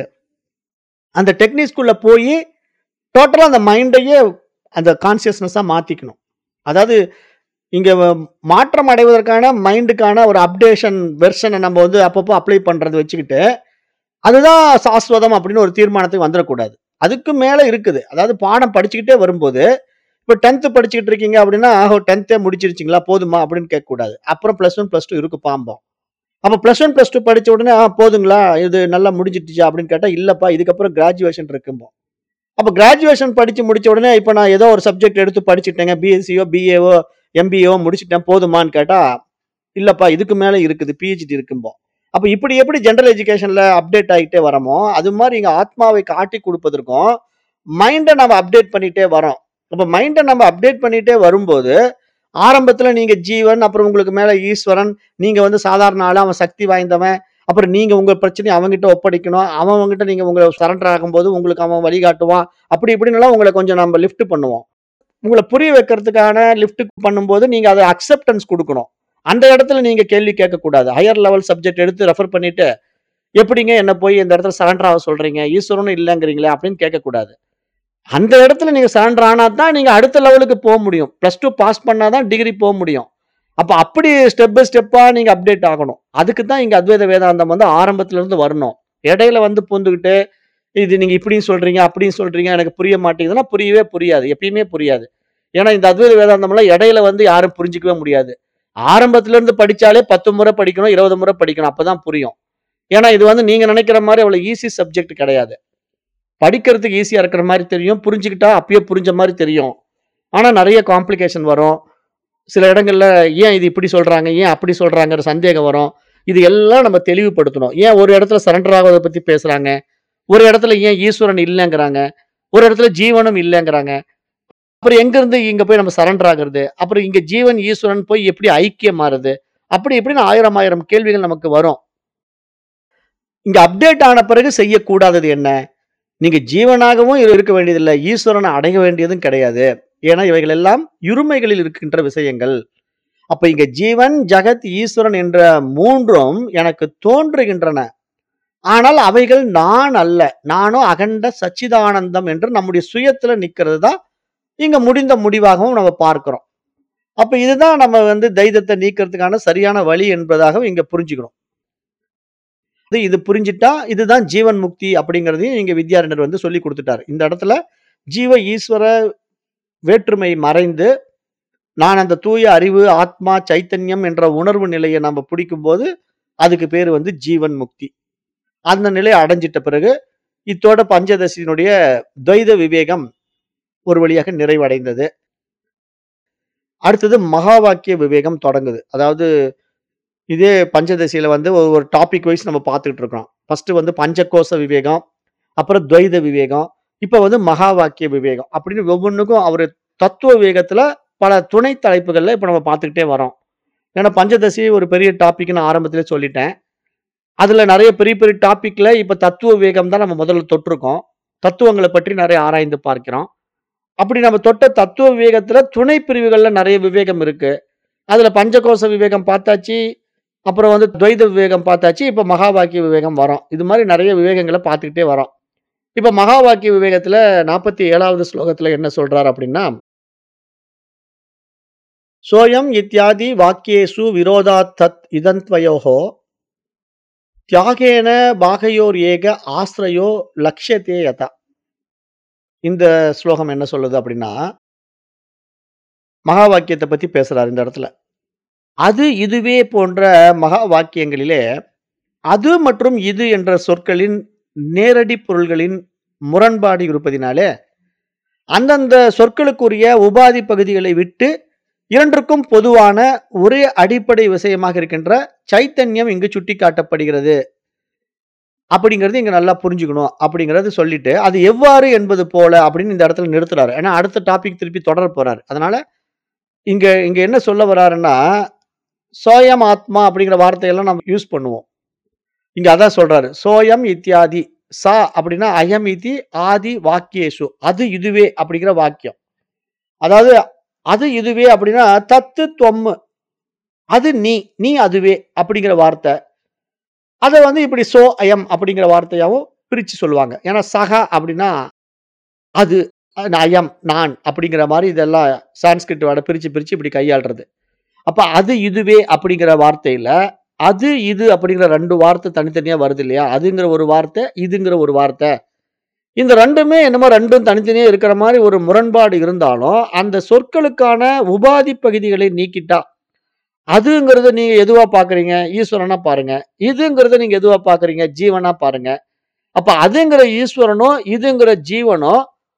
அந்த டெக்னிக்ஸ்குள்ள போயி, டோட்டலா அந்த மைண்டையே அந்த கான்ஷியஸ்னஸா மாத்திக்கணும். அதாவது, இங்க வ மாற்றம் அடைவதற்கான மைண்டுக்கான ஒரு அப்டேஷன் வெர்ஷன நம்ம வந்து அப்பப்போ அப்ளை பண்றத வச்சுக்கிட்டு, அதுதான் சாஸ்வதம் அப்படின்னு ஒரு தீர்மானத்துக்கு வந்துறக்கூடாது. அதுக்கு மேல இருக்குது. அதாவது பாடம் படிச்சுக்கிட்டே வரும்போது, இப்ப 10த் படிச்சுக்கிட்டு இருக்கீங்க அப்படின்னா, ஓ 10த்தே முடிச்சிருச்சீங்களா? போதுமா? அப்படின்னு கேட்கக்கூடாது. அப்புறம் +1, +2 இருக்குப்பாம்போம். அப்ப +1, +2 படிச்ச உடனே, ஆ போதுங்களா? இது நல்லா முடிஞ்சிடுச்சா? அப்படின்னு கேட்டா, இல்லப்பா இதுக்கப்புறம் கிராஜுவேஷன் இருக்கும்போம். அப்ப கிராஜுவேஷன் படிச்சு முடிச்ச உடனே, இப்ப நான் ஏதோ ஒரு சப்ஜெக்ட் எடுத்து படிச்சுட்டேங்க. பிஎஸ்சியோ, பிஏவோ, எம்பிஏவோ முடிச்சுட்டேன். போதுமான்னு கேட்டா, இல்லப்பா இதுக்கு மேல இருக்குது. பிஹெச்டி இருக்கும்போம். அப்ப இப்படி எப்படி ஜெனரல் எஜுகேஷன்ல அப்டேட் ஆயிட்டே வர்றோமோ, அது மாரி இங்க ஆத்மாவை காட்டிக் குடுப்பதற்கும், மைண்ட நம்ம அப்டேட் பண்ணிட்டே வர்றோம். அப்ப மைண்ட நம்ம அப்டேட் பண்ணிட்டே வரும்போது, ஆரம்பத்துல நீங்க ஜீவன், அப்புறம் உங்களுக்கு மேல ஈஸ்வரன், நீங்க வந்து சாதாரண ஆளு, அவன் சக்தி வாய்ந்தவன். அப்புறம் நீங்க உங்க பிரச்சனைய அவன்கிட்ட ஒப்படைக்கணும். அவன் உங்ககிட்ட நீங்க உங்கள சரண்டர் ஆகும்போது, உங்களுக்கு அவன் வழிகாட்டுவான். அப்படி இப்படின்னுலாம் உங்கள கொஞ்சம் நம்ம லிஃப்ட் பண்ணுவோம். உங்கள புரிய வைக்கிறதுக்கான லிஃப்ட் பண்ணும்போது, நீங்க அத அக்செப்டன்ஸ் குடுக்கணும். அந்த இடத்துல நீங்க கேள்வி கேட்கக்கூடாது. ஹையர் லெவல் சப்ஜெக்ட் எடுத்து ரெஃபர் பண்ணிட்டு, எப்படிங்க என்ன போய் இந்த இடத்துல சரண்டர் ஆக சொல்றீங்க? ஈஸ்வரனும் இல்லங்கிறீங்களே அப்படின்னு கேட்கக்கூடாது. அந்த இடத்துல நீங்க சரண்டர் ஆனா தான் நீங்க அடுத்த லெவலுக்கு போ முடியும். +2 பாஸ் பண்ணா தான் டிகிரி போ முடியும். அப்ப அப்படி ஸ்டெப் பை ஸ்டெப்பா நீங்க அப்டேட் ஆகணும். அதுக்கு தான் இங்க அத்வைத வேதாந்தம் வந்து ஆரம்பத்துல இருந்து வரணும். இடையில வந்து பூந்துகிட்டு, இது நீங்க இப்படியும் சொல்றீங்க, அப்படியும் சொல்றீங்க, எனக்கு புரிய மாட்டேங்குதுன்னா புரியவே புரியாது. எப்பயுமே புரியாது. ஏன்னா இந்த அத்வைத வேதாந்தம்லாம் இடையில வந்து யாரும் புரிஞ்சுக்கவே முடியாது. ஆரம்பத்துல இருந்து படிச்சாலே 10 முறை படிக்கணும், 20 முறை படிக்கணும். அப்பதான் புரியும். ஏன்னா இது வந்து நீங்க நினைக்கிற மாரி அவ்வளவு ஈஸி சப்ஜெக்ட் கிடையாது. படிக்கிறதுக்கு ஈஸியா இருக்கிற மாரி தெரியும். புரிஞ்சுக்கிட்டா அப்பயே புரிஞ்ச மாரி தெரியும். ஆனா நெறைய காம்ப்ளிகேஷன் வரும். சில இடங்கள்ல ஏன் இது இப்படி சொல்றாங்க? ஏன் அப்படி சொல்றாங்கற சந்தேகம் வரும். இது எல்லாம் நம்ம தெளிவுபடுத்தணும். ஏன் ஒரு இடத்துல சரண்டர் ஆகுறத பத்தி பேசுறாங்க? ஒரு இடத்துல ஏன் ஈஸ்வரன் இல்லங்கிறாங்க? ஒரு இடத்துல ஜீவனும் இல்லங்கிறாங்க. அப்புறம் எங்கிருந்து இங்க போய் நம்ம சரண்டர் ஆகுறது? அப்புறம் இங்க ஜீவன், ஈஸ்வரன் போய் எப்படி ஐக்கியமாறது? அப்படி இப்படின்னு 1000 1000 கேள்விகள் நமக்கு வரும். இங்க அப்டேட் ஆன பிறகு செய்யக்கூடாதது என்ன? நீங்க ஜீவனாகவும் இருக்க வேண்டியதில்ல. ஈஸ்வரன அடைய வேண்டியதும் கிடையாது. ஏன்னா இவைகள் எல்லாம் இருமைகளில் இருக்கின்ற விஷயங்கள். அப்ப இங்க ஜீவன், ஜகத், ஈஸ்வரன் என்ற 3ம் எனக்கு தோன்றுகின்றன. ஆனால் அவைகள் நான் அல்ல. நானோ அகண்ட சச்சிதானந்தம் என்று நம்முடைய சுயத்துல நிக்கிறது தான், இங்க முடிந்த முடிவாகவும் நம்ம பார்க்கிறோம். அப்ப இதுதான் நம்ம வந்து தைதத்த நீக்கிறதுக்கான சரியான வழி என்பதாக இங்க புரிஞ்சுக்கணும். இது இது புரிஞ்சுட்டா, இதுதான் ஜீவன் முக்தி அப்படிங்கிறதையும் இங்க வித்யாரண்யர் வந்து சொல்லிக் குடுத்துட்டாரு. இந்த இடத்துல ஜீவ, ஈஸ்வர வேற்றுமை மறைந்து, நான் அந்த தூய அறிவு, ஆத்மா, சைத்தன்யம் என்ற உணர்வு நிலைய நம்ம பிடிக்கும்போது, அதுக்கு பேரு வந்து ஜீவன் முக்தி. அந்த நிலைய அடைஞ்சிட்ட பிறகு, இத்தோட பஞ்சதசியினுடைய துவைத விவேகம் ஒரு வழியாக நிறைவடைந்தது. அடுத்தது மகா வாக்கிய விவேகம் தொடங்குது. அதாவது இதே பஞ்சதசியில வந்து ஒரு ஒரு டாபிக் வைஸ் நம்ம பார்த்துட்டு இருக்கிறோம். ஃபர்ஸ்ட்டு வந்து பஞ்சகோச விவேகம், அப்புறம் துவைத விவேகம், இப்ப வந்து மகா வாக்கிய விவேகம். அப்படின்னு ஒவ்வொன்னுக்கும் அவரு தத்துவ விவேகத்துல பல துணை தலைப்புகள்ல இப்ப நம்ம பார்த்துக்கிட்டே வரோம். ஏன்னா பஞ்சதசி ஒரு பெரிய டாபிக்ன்னு நான் ஆரம்பத்திலே சொல்லிட்டேன். அதுல நெறைய பெரிய பெரிய டாபிக்ல இப்ப தத்துவ விவேகம் தான் நம்ம முதல்ல தொட்டிருக்கோம். தத்துவங்கள பற்றி நெறைய ஆராய்ந்து பார்க்கிறோம். அப்படி நம்ம தொட்ட தத்துவ விவேகத்துல துணை பிரிவுகள்ல நெறைய விவேகம் இருக்கு. அதுல பஞ்சகோச விவேகம் பார்த்தாச்சு. அப்புறம் வந்து துவைத விவேகம் பார்த்தாச்சு. இப்ப மகா வாக்கிய விவேகம் வரோம். இது மாரி நெறைய விவேகங்கள பார்த்துக்கிட்டே வரோம். இப்ப மகா வாக்கிய விவேகத்துல 47வது ஸ்லோகத்துல என்ன சொல்றாரு அப்படின்னா சோயம் இத்யாதி வாக்கியேஷு விரோதாத் தத் இதந்த்வயோஹோ தியாகேன பாகயோர் ஏக ஆஸ்ரயோ லக்ஷ்யத்தே யதா. இந்த ஸ்லோகம் என்ன சொல்லுது அப்படின்னா மகா வாக்கியத்த பத்தி பேசுறாரு இந்த இடத்துல. அது, இதுவே போன்ற மகா வாக்கியங்களிலே, அது மற்றும் இது என்ற சொற்களின் நேரடி பொருள்களின் முரண்பாடு இருப்பதினாலே, அந்தந்த சொற்களுக்குரிய உபாதி பகுதிகளை விட்டு, இரண்டிற்கும் பொதுவான ஒரே அடிப்படை விஷயமாக இருக்கின்ற சைத்தன்யம் இங்கு சுட்டிக்காட்டப்படுகிறது. அப்படிங்கிறது இங்க நல்லா புரிஞ்சுக்கணும். அப்படிங்கிறத சொல்லிட்டு, அது எவ்வாறு என்பது போல அப்படின்னு இந்த இடத்துல நிறுத்துறாரு. ஏன்னா அடுத்த டாபிக் திருப்பி தொடரப் போறாரு. அதனால இங்க இங்க என்ன சொல்ல வராருன்னா, சோயம் ஆத்மா அப்படிங்கிற வார்த்தையெல்லாம் நம்ம யூஸ் பண்ணுவோம். இங்க அதான் சொல்றாரு. சோயம் இத்யாதி. சா அப்படின்னா அயம் இதி ஆதி வாக்கியேஷு. அது இதுவே அப்படிங்கிற வாக்கியம். அதாவது அது இதுவே அப்படின்னா தத்து தொம்மு. அது நீ. நீ அதுவே அப்படிங்கிற வார்த்தை. அத வந்து இப்படி சோ அயம் அப்படிங்கிற வார்த்தையாவும் பிரிச்சு சொல்லுவாங்க. ஏன்னா சக அப்படின்னா அது, அயம் நான் அப்படிங்கிற மாரி இதெல்லாம் சான்ஸ்கிரிட் வேர்ட பிரிச்சு பிரிச்சு இப்படி கையாள்றது. அப்ப அது இதுவே அப்படிங்கிற வார்த்தையில, அது, இது அப்படிங்கிற 2 வார்த்தை தனித்தனியா வருது இல்லையா? அதுங்கிற ஒரு வார்த்தை, இதுங்கிற ஒரு வார்த்தை. இந்த 2மே என்னமோ 2ம் தனித்தனியா இருக்கிற மாரி ஒரு முரண்பாடு இருந்தாலும், அந்த சொற்களுக்கான உபாதி பகுதிகளை நீக்கிட்டா, அதுங்கிறத நீங்க எதுவா பார்க்குறீங்க? ஈஸ்வரனா பாருங்க. இதுங்கிறத நீங்க எதுவா பார்க்குறீங்க? ஜீவனா பாருங்க. அப்ப அதுங்கிற ஈஸ்வரனும், இதுங்கிற ஜீவனும்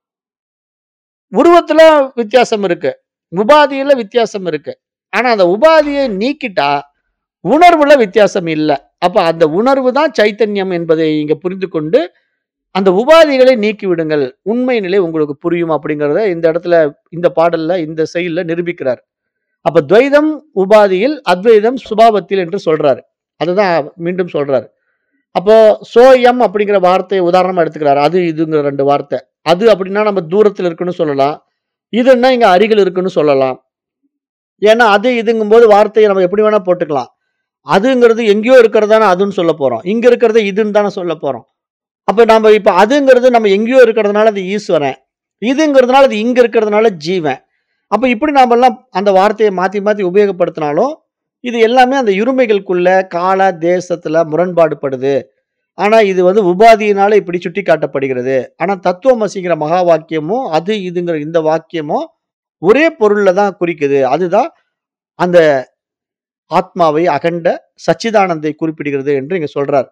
உருவத்துல வித்தியாசம் இருக்கு. உபாதியில வித்தியாசம் இருக்கு. ஆனா அந்த உபாதிய நீக்கிட்டா, உணர்வுல வித்தியாசம் இல்ல. அப்ப அந்த உணர்வு தான் சைத்தன்யம் என்பதை இங்க புரிந்து கொண்டு, அந்த உபாதிகளை நீக்கி விடுங்கள். உண்மை நிலை உங்களுக்கு புரியும் அப்படிங்கிறத இந்த இடத்துல இந்த பாடல்ல, இந்த செய்யுள்ல நிரூபிக்கிறார். அப்ப துவைதம் உபாதியில், அத்வைதம் சுபாவத்தில் என்று சொல்றாரு. அதுதான் மீண்டும் சொல்றாரு. அப்போ சோயம் அப்படிங்கிற வார்த்தைய உதாரணமா எடுத்துக்கிறாரு. அது, இதுங்கிற 2 வார்த்தை. அது அப்படின்னா நம்ம தூரத்துல இருக்குன்னு சொல்லலாம். இதுன்னா இங்க அருகில் இருக்குன்னு சொல்லலாம். ஏன்னா அது, இதுங்கும்போது வார்த்தைய நம்ம எப்படி வேணா போட்டுக்கலாம். அதுங்கிறது எங்கேயோ இருக்கிறது தானே அதுன்னு சொல்லப் போறோம். இங்க இருக்கிறத இதுன்னு தானே சொல்லப் போறோம். அப்ப நாம இப்ப அதுங்கிறது நம்ம எங்கேயோ இருக்கிறதுனால அது ஈஸ்வரன். இதுங்கிறதுனால அது இங்க இருக்கிறதுனால ஜீவன். அப்ப இப்படி நாமெல்லாம் அந்த வார்த்தைய மாத்தி மாத்தி உபயோகப்படுத்தினாலும், இது எல்லாமே அந்த இருமைகளுக்குள்ள கால, தேசத்துல முரண்பாடு படுது. ஆனா இது வந்து உபாதியினால இப்படி சுட்டிக்காட்டப்படுகிறது. ஆனா தத்துவமசிங்கிற மகா வாக்கியமும், அது, இதுங்கிற இந்த வாக்கியமும் ஒரே பொருள்ல தான் குறிக்குது. அதுதான் அந்த ஆத்மாவை அகண்ட சச்சிதானந்தை குறிப்பிடுகிறது என்று இங்க சொல்றார்.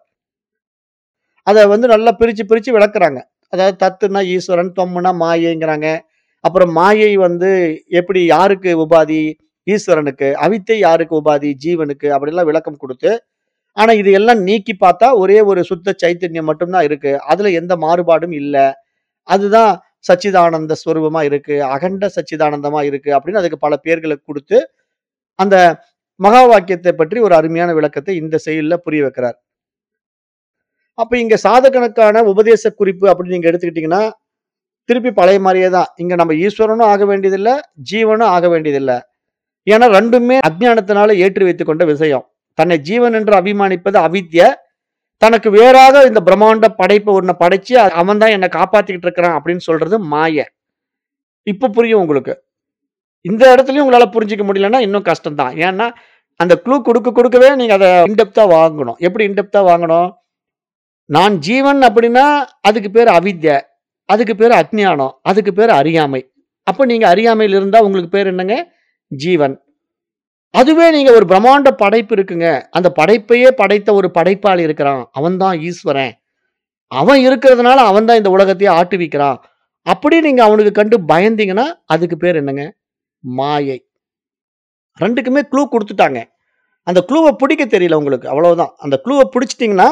அத வந்து நல்லா பிரிச்சு பிரிச்சு விளக்குறாங்க. அதாவது தத்துன்னா ஈஸ்வரன், தொம்முனா மாயைங்கிறாங்க. அப்புறம் மாயை வந்து எப்படி யாருக்கு உபாதி? ஈஸ்வரனுக்கு. அவித்தை யாருக்கு உபாதி? ஜீவனுக்கு. அப்படிலாம் விளக்கம் குடுத்து, ஆனா இது எல்லாம் நீக்கி பார்த்தா ஒரே ஒரு சுத்த சைத்தன்யம் மட்டும் தான் இருக்கு. அதுல எந்த மாறுபாடும் இல்ல. அதுதான் சச்சிதானந்த ஸ்வரூபமா இருக்கு. அகண்ட சச்சிதானந்தமா இருக்கு. அப்படின்னு அதுக்கு பல பெயர்கள குடுத்து, அந்த மகா வாக்கியத்தை பற்றி ஒரு அருமையான விளக்கத்தை இந்த செய்யுள்ல புரிய வைக்கிறார். அப்ப இங்க சாதகனுக்கான உபதேச குறிப்பு அப்படின்னு நீங்க எடுத்துக்கிட்டீங்கன்னா, திருப்பி பழைய மாரியே தான். இங்க நம்ம ஈஸ்வரனும் ஆக வேண்டியதில்ல, ஜீவனும் ஆக வேண்டியதில்ல. ஏன்னா 2மே அஞ்ஞானத்தினால ஏற்றி வைத்துக் கொண்ட விஷயம். தன்னை ஜீவன் என்று அபிமானிப்பது அவித்ய. தனக்கு வேறாக இந்த பிரம்மாண்ட படைப்பு ஒண்ண படைச்சு, அவன் தான் என்ன காப்பாத்திக்கிட்டு இருக்கிறான் அப்படின்னு சொல்றது மாய. இப்ப புரியும் உங்களுக்கு. இந்த இடத்துலயும் உங்களால புரிஞ்சுக்க முடியலன்னா இன்னும் கஷ்டம் தான். ஏன்னா, அந்த க்ளூ குடுக்க குடுக்கவே நீங்க அத இன் டெப்த்தா வாங்கணும். எப்படி இன் டெப்த்தா வாங்கணும்? நான் ஜீவன் அப்படின்னா, அதுக்கு பேரு அவித்ய. அதுக்கு பேரு அஞ்ஞானம். அதுக்கு பேரு அறியாமை. அப்ப நீங்க அறியாமையில இருந்தா உங்களுக்கு பேரு என்னங்க? ஜீவன். அதுவே நீங்க ஒரு பிரம்மாண்ட படைப்பு இருக்குங்க. அந்த படைப்பையே படைத்த ஒரு படைப்பாளி இருக்கிறான். அவன் தான் ஈஸ்வரன். அவன் இருக்கிறதுனால அவன் தான் இந்த உலகத்தையே ஆட்டுவிக்கிறான். அப்படி நீங்க அவனுக்கு கண்டு பயந்தீங்கன்னா, அதுக்கு பேர் என்னங்க? மாயை. 2க்குமே க்ளூ குடுத்துட்டாங்க. அந்த க்ளூவ பிடிக்க தெரியல உங்களுக்கு. அவ்வளவுதான். அந்த க்ளூவ பிடிச்சுட்டீங்கன்னா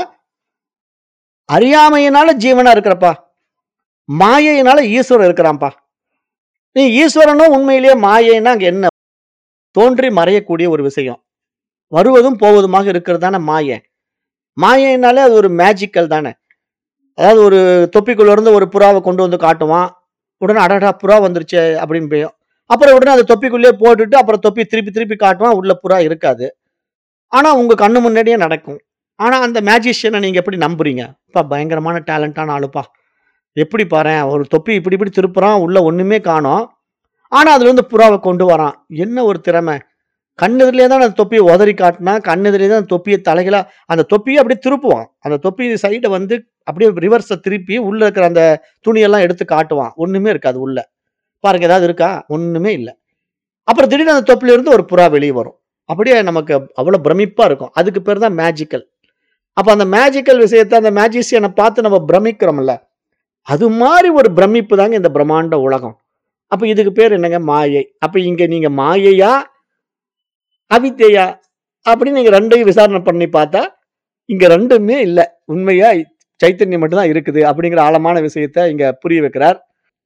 அறியாமையினால ஜீவனா இருக்கிறப்பா. மாயையினால ஈஸ்வரன் இருக்கிறான்ப்பா. நீ ஈஸ்வரனும் உண்மையிலேயே மாயைன்னா அங்க என்ன? தோன்றி மறையக்கூடிய ஒரு விஷயம். வருவதும் போவதுமாக இருக்கிறது தானே மாயை. மாயைனாலே அது ஒரு மேஜிக்கல் தானே. அதாவது ஒரு தொப்பிக்குள்ள இருந்து ஒரு புறாவ கொண்டு வந்து காட்டுவான். உடனே அடடா! புறா வந்துருச்சே அப்படின்னு பெய்யும். அப்புறம் உடனே அந்த தொப்பிக்குள்ளேயே போட்டுட்டு அப்புறம் தொப்பி திருப்பி திருப்பி காட்டுவான். உள்ள புறா இருக்காது. ஆனா உங்க கண்ணு முன்னாடியே நடக்கும். ஆனா அந்த மேஜிஷியன நீங்க எப்படி நம்புறீங்க? அப்பா பயங்கரமான டேலண்டான ஆளுப்பா. எப்படி பாரேன் ஒரு தொப்பி இப்படி இப்படி திருப்புறான். உள்ள ஒண்ணுமே காணோம். ஆனா அதுலருந்து புறாவ கொண்டு வரான். என்ன ஒரு திறமை. கண்ணெதிரிலே தான் அந்த தொப்பிய உதறி காட்டுனான். கண்ணெதிரிலே தான் தொப்பிய தலைகீழா அந்த தொப்பிய அப்படியே திருப்புவான். அந்த தொப்பி சைட வந்து அப்படியே ரிவர்ஸ திருப்பி உள்ள இருக்கிற அந்த துணியெல்லாம் எடுத்து காட்டுவான். ஒண்ணுமே இருக்காது உள்ள. பாருங்க ஏதாவது இருக்கா? ஒண்ணுமே இல்ல. அப்புறம் திடீர்னு அந்த தொப்பில இருந்து ஒரு புறா வெளிய வரும். அப்படியே நமக்கு அவ்வளவு பிரமிப்பா இருக்கும். அதுக்கு பேர் தான் மேஜிக்கல். அப்ப அந்த மேஜிக்கல் விஷயத்த அந்த மேஜிஷியன பார்த்து நம்ம பிரமிக்கிறோம்ல. அது மாரி ஒரு பிரமிப்பு தாங்க இந்த பிரம்மாண்ட உலகம். அப்ப இதுக்கு பேர் என்னங்க? மாயை. அப்ப இங்க நீங்க மாயையா? அவித்தையா? அப்படின்னு நீங்க 2யும் விசாரணை பண்ணி பார்த்தா, இங்க 2மே இல்ல. உண்மையா சைத்தன்யம் மட்டும் தான் இருக்குது. அப்படிங்கிற ஆழமான விஷயத்த இங்க புரிய வைக்கிறார்.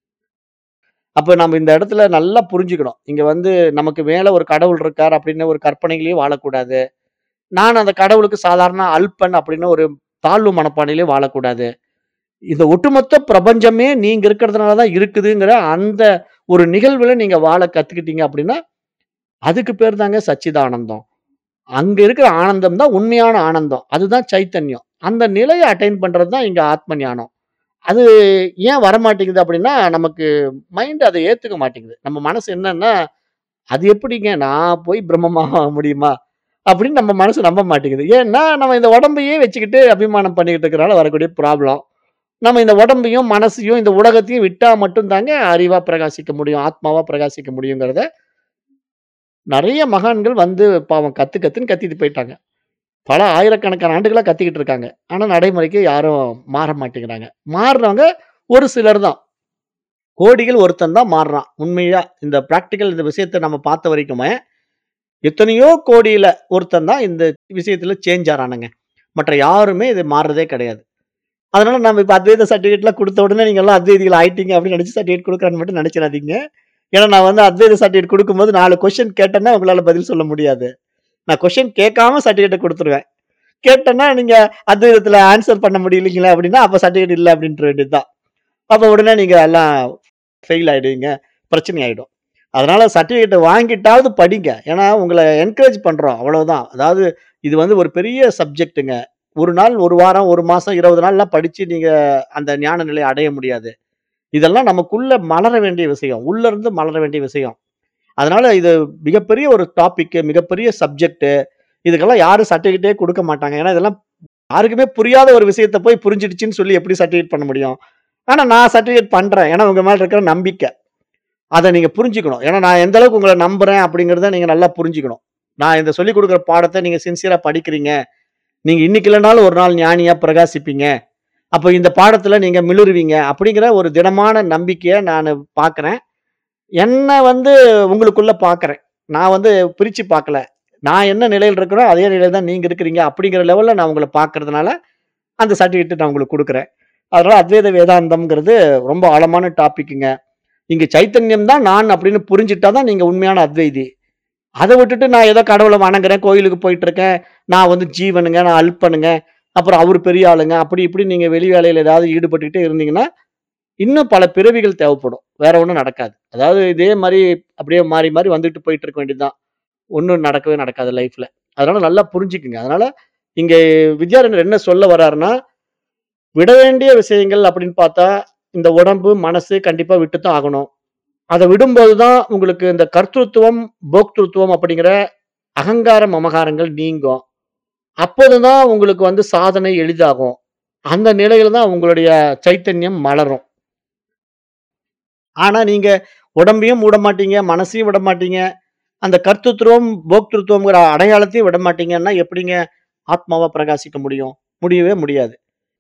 அப்ப நம்ம இந்த இடத்துல நல்லா புரிஞ்சுக்கணும். இங்க வந்து நமக்கு மேல ஒரு கடவுள் இருக்கார் அப்படின்னு ஒரு கற்பனையிலேயே வாழக்கூடாது. நான் அந்த கடவுளுக்கு சாதாரண அல்பன் அப்படின்னு ஒரு தாழ்வு மனப்பான்மையிலே வாழக்கூடாது. இந்த ஒட்டுமொத்த பிரபஞ்சமே நீங்க இருக்கிறதுனால தான் இருக்குதுங்கிற அந்த ஒரு நிகழ்வுல நீங்க வாழ கத்துக்கிட்டீங்க அப்படின்னா, அதுக்கு பேர் தாங்க சச்சிதானந்தம். அங்க இருக்கிற ஆனந்தம் தான் உண்மையான ஆனந்தம். அதுதான் சைத்தன்யம். அந்த நிலைய அட்டைன் பண்றது தான் இங்க ஆத்ம ஞானம். அது ஏன் வரமாட்டேங்குது அப்படின்னா, நமக்கு மைண்ட் அத ஏத்துக்க மாட்டேங்குது. நம்ம மனசு என்னன்னா, அது எப்படிங்க நான் போய் பிரம்மமாக முடியுமா? அப்படின்னு நம்ம மனசு நம்ப மாட்டேங்குது. ஏன்னா, நம்ம இந்த உடம்பையே வச்சுக்கிட்டு அபிமானம் பண்ணிக்கிட்டு இருக்கிறனால வரக்கூடிய ப்ராப்ளம். நம்ம இந்த உடம்பையும், மனசையும், இந்த உலகத்தையும் விட்டா மட்டும் தாங்க அறிவா பிரகாசிக்க முடியும். ஆத்மாவா பிரகாசிக்க முடியுங்கிறத நெறைய மகான்கள் வந்து பாவம் கத்து கத்துன்னு கத்திட்டு போயிட்டாங்க. பல ஆயிரக்கணக்கான ஆண்டுகளா கத்திக்கிட்டு இருக்காங்க. ஆனா நடைமுறைக்கு யாரும் மாற மாட்டேங்கிறாங்க. மாறுறவங்க ஒரு சிலர் தான். கோடிகள் ஒருத்தன் தான் மாறுறான். உண்மையா இந்த பிராக்டிகல் இந்த விஷயத்த நம்ம பார்த்த வரைக்குமே, எத்தனையோ கோடியில ஒருத்தன் தான் இந்த விஷயத்துல சேஞ்ச் ஆறானுங்க. மற்ற யாருமே இது மாறுறதே கிடையாது. அதனால நம்ம இப்ப அத்வைத சர்டிபிகேட்லாம் குடுத்த உடனே நீங்க எல்லாம் அத்வைதிகள் ஆயிட்டீங்க அப்படின்னு நெனச்சு சர்டிபிகேட் குடுக்குறேன்னு மட்டும் நெனச்சிராதீங்க. ஏன்னா நான் வந்து அத்வைத சர்டிபிகேட் குடுக்கும்போது 4 கொஸ்டின் கேட்டேன்னா உங்களால பதில் சொல்ல முடியாது. நான் கொஸ்டின் கேட்காம சர்டிபிகேட்ட குடுத்துருவேன். கேட்டேன்னா நீங்க அத்வைதத்துல ஆன்ஸர் பண்ண முடியலைங்களே அப்படின்னா, அப்ப சர்டிபிகேட் இல்ல அப்படின்ற வேண்டியது தான். அப்ப உடனே நீங்க எல்லாம் ஃபெயில் ஆயிடுவீங்க. பிரச்சனை ஆயிடும். அதனால சர்டிபிகேட்ட வாங்கிட்டாவது படிங்க. ஏன்னா உங்கள என்கரேஜ் பண்றோம். அவ்வளவுதான். அதாவது இது வந்து ஒரு பெரிய சப்ஜெக்ட்டுங்க. ஒரு நாள், 1 வாரம், 1 மாசம், 20 நாள்லாம் படிச்சு நீங்க அந்த ஞான நிலைய அடைய முடியாது. இதெல்லாம் நமக்குள்ள மலர வேண்டிய விஷயம். உள்ள இருந்து மலர வேண்டிய விஷயம். அதனால இது மிகப்பெரிய ஒரு டாபிக், மிகப்பெரிய சப்ஜெக்ட். இதுக்கெல்லாம் யாரும் சர்டிபிகேட்டே குடுக்க மாட்டாங்க. ஏன்னா இதெல்லாம் யாருக்குமே புரியாத ஒரு விஷயத்த போய் புரிஞ்சிடுச்சுன்னு சொல்லி எப்படி சர்டிபிகேட் பண்ண முடியும்? ஆனா நான் சர்டிபிகேட் பண்றேன். ஏன்னா உங்க மேல இருக்கிற நம்பிக்கை. அத நீங்க புரிஞ்சுக்கணும். ஏன்னா நான் எந்த அளவுக்கு உங்கள நம்புறேன் அப்படிங்கிறத நீங்க நல்லா புரிஞ்சுக்கணும். நான் இந்த சொல்லிக் குடுக்குற பாடத்த நீங்க சின்சியரா படிக்கிறீங்க. நீங்க இன்னைக்கு இல்லனாலும் ஒரு நாள் ஞானியா பிரகாசிப்பீங்க. அப்ப இந்த பாடத்துல நீங்க மிளிருவீங்க. அப்படிங்கிற ஒரு திடமான நம்பிக்கைய நானு பார்க்கிறேன். என்ன வந்து உங்களுக்குள்ள பார்க்கிறேன். நான் வந்து பிரிச்சு பார்க்கல. நான் என்ன நிலையில இருக்கிறேனோ, அதே நிலையில தான் நீங்க இருக்கிறீங்க. அப்படிங்கிற லெவல்ல நான் உங்கள பார்க்கிறதுனால, அந்த சர்டிபிகேட்ட நான் உங்களுக்கு குடுக்குறேன். அதனால அத்வைத வேதாந்தம்ங்கிறது ரொம்ப ஆழமான டாபிக்குங்க. இங்க சைத்தன்யம் தான் நான் அப்படின்னு புரிஞ்சுட்டா தான் நீங்க உண்மையான அத்வைதி. அத விட்டுட்டு நான் ஏதோ கடவுள வணங்குறேன், கோயிலுக்கு போயிட்டு இருக்கேன். நான் வந்து ஜீவனுங்க, நான் அல்பனுங்க. அப்புறம் அவரு பெரிய ஆளுங்க. அப்படி இப்படி நீங்க வெளி வேலையில ஏதாவது ஈடுபட்டுக்கிட்டே இருந்தீங்கன்னா, இன்னும் பல பிறவிகள் தேவைப்படும். வேற ஒண்ணும் நடக்காது. அதாவது இதே மாரி அப்படியே மாறி மாறி வந்துட்டு போயிட்டு இருக்க வேண்டியது தான். ஒண்ணும் நடக்கவே நடக்காது லைஃப்ல. அதனால நல்லா புரிஞ்சுக்குங்க. அதனால இங்க வித்யாரண்யர் என்ன சொல்ல வர்றாருன்னா, விட வேண்டிய விஷயங்கள் அப்படின்னு பார்த்தா, இந்த உடம்பு, மனசு கண்டிப்பா விட்டு தான் ஆகணும். அத விடும்போது தான் உங்களுக்கு இந்த கர்த்தృத்துவம், போக்திருத்துவம் அப்படிங்கிற அகங்கார, மமகாரங்கள் நீங்கும். அப்போது தான் உங்களுக்கு வந்து சாதனை எளிதாகும். அந்த நிலையில தான் உங்களுடைய சைத்தன்யம் மலரும். ஆனா நீங்க உடம்பையும் விட மாட்டீங்க, மனசையும் விட மாட்டீங்க. அந்த கர்த்தத்துவம், போக்திருத்துவம்ங்கிற அடையாளத்தையும் விட மாட்டீங்கன்னா, எப்படிங்க ஆத்மாவா பிரகாசிக்க முடியும்? முடியவே முடியாது.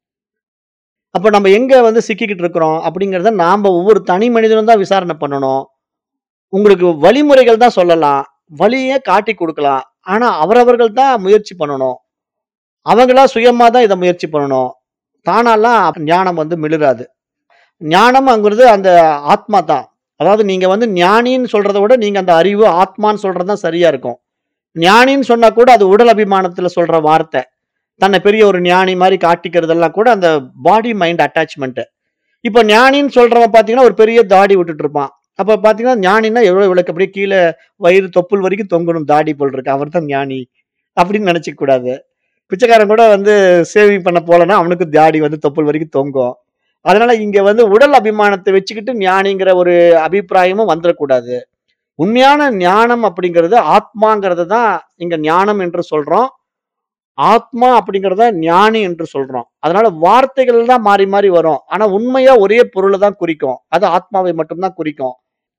அப்ப நம்ம எங்க வந்து சிக்கிக்கிட்டு இருக்கிறோம் அப்படிங்கிறத நாம ஒவ்வொரு தனி மனிதனும் தான் விசாரணை பண்ணணும். உங்களுக்கு வழிமுறைகள் தான் சொல்லலாம். வழிய காட்டிக் குடுக்கலாம். ஆனா அவரவர்கள் தான் முயற்சி பண்ணணும். அவங்களா சுயமா தான் இத முயற்சி பண்ணணும். தானாலாம் ஞானம் வந்து மிளிராது. ஞானம்ங்கிறது அந்த ஆத்மா தான். அதாவது நீங்க வந்து ஞானின்னு சொல்றத விட, நீங்க அந்த அறிவு, ஆத்மான்னு சொல்றது தான் சரியா இருக்கும். ஞானின்னு சொன்னா கூட அது உடல் அபிமானத்துல சொல்ற வார்த்தை. தன்னை பெரிய ஒரு ஞானி மாரி காட்டிக்கிறதெல்லாம் கூட அந்த பாடி மைண்ட் அட்டாச்மென்ட். இப்ப ஞானின்னு சொல்றவன் பார்த்தீங்கன்னா, ஒரு பெரிய தாடி விட்டுட்டு இருப்பான். அப்ப பார்த்தீங்கன்னா, ஞானின்னா எவ்வளோ இவ்வளோக்கு அப்படியே கீழ வயிறு தொப்புள் வரைக்கும் தொங்கணும் தாடி போல் இருக்கு. அவர் தான் ஞானி. அப்படின்னு நெனச்சுக்க கூடாது. பிச்சைக்காரன் கூட வந்து சேவிங் பண்ண போலன்னா, அவனுக்கு தாடி வந்து தொப்புள் வரைக்கும் தொங்கும். அதனால இங்க வந்து உடல் அபிமானத்த வச்சுக்கிட்டு ஞானிங்கிற ஒரு அபிப்பிராயமும் வந்துறக்கூடாது. உண்மையான ஞானம் அப்படிங்கிறது ஆத்மாங்கிறத தான் இங்க ஞானம் என்று சொல்றோம். ஆத்மா அப்படிங்கிறத ஞானி என்று சொல்றோம். அதனால வார்த்தைகள் தான் மாறி மாறி வரும். ஆனா உண்மையா ஒரே பொருள தான் குறிக்கும். அது ஆத்மாவை மட்டும் தான் குறிக்கும்.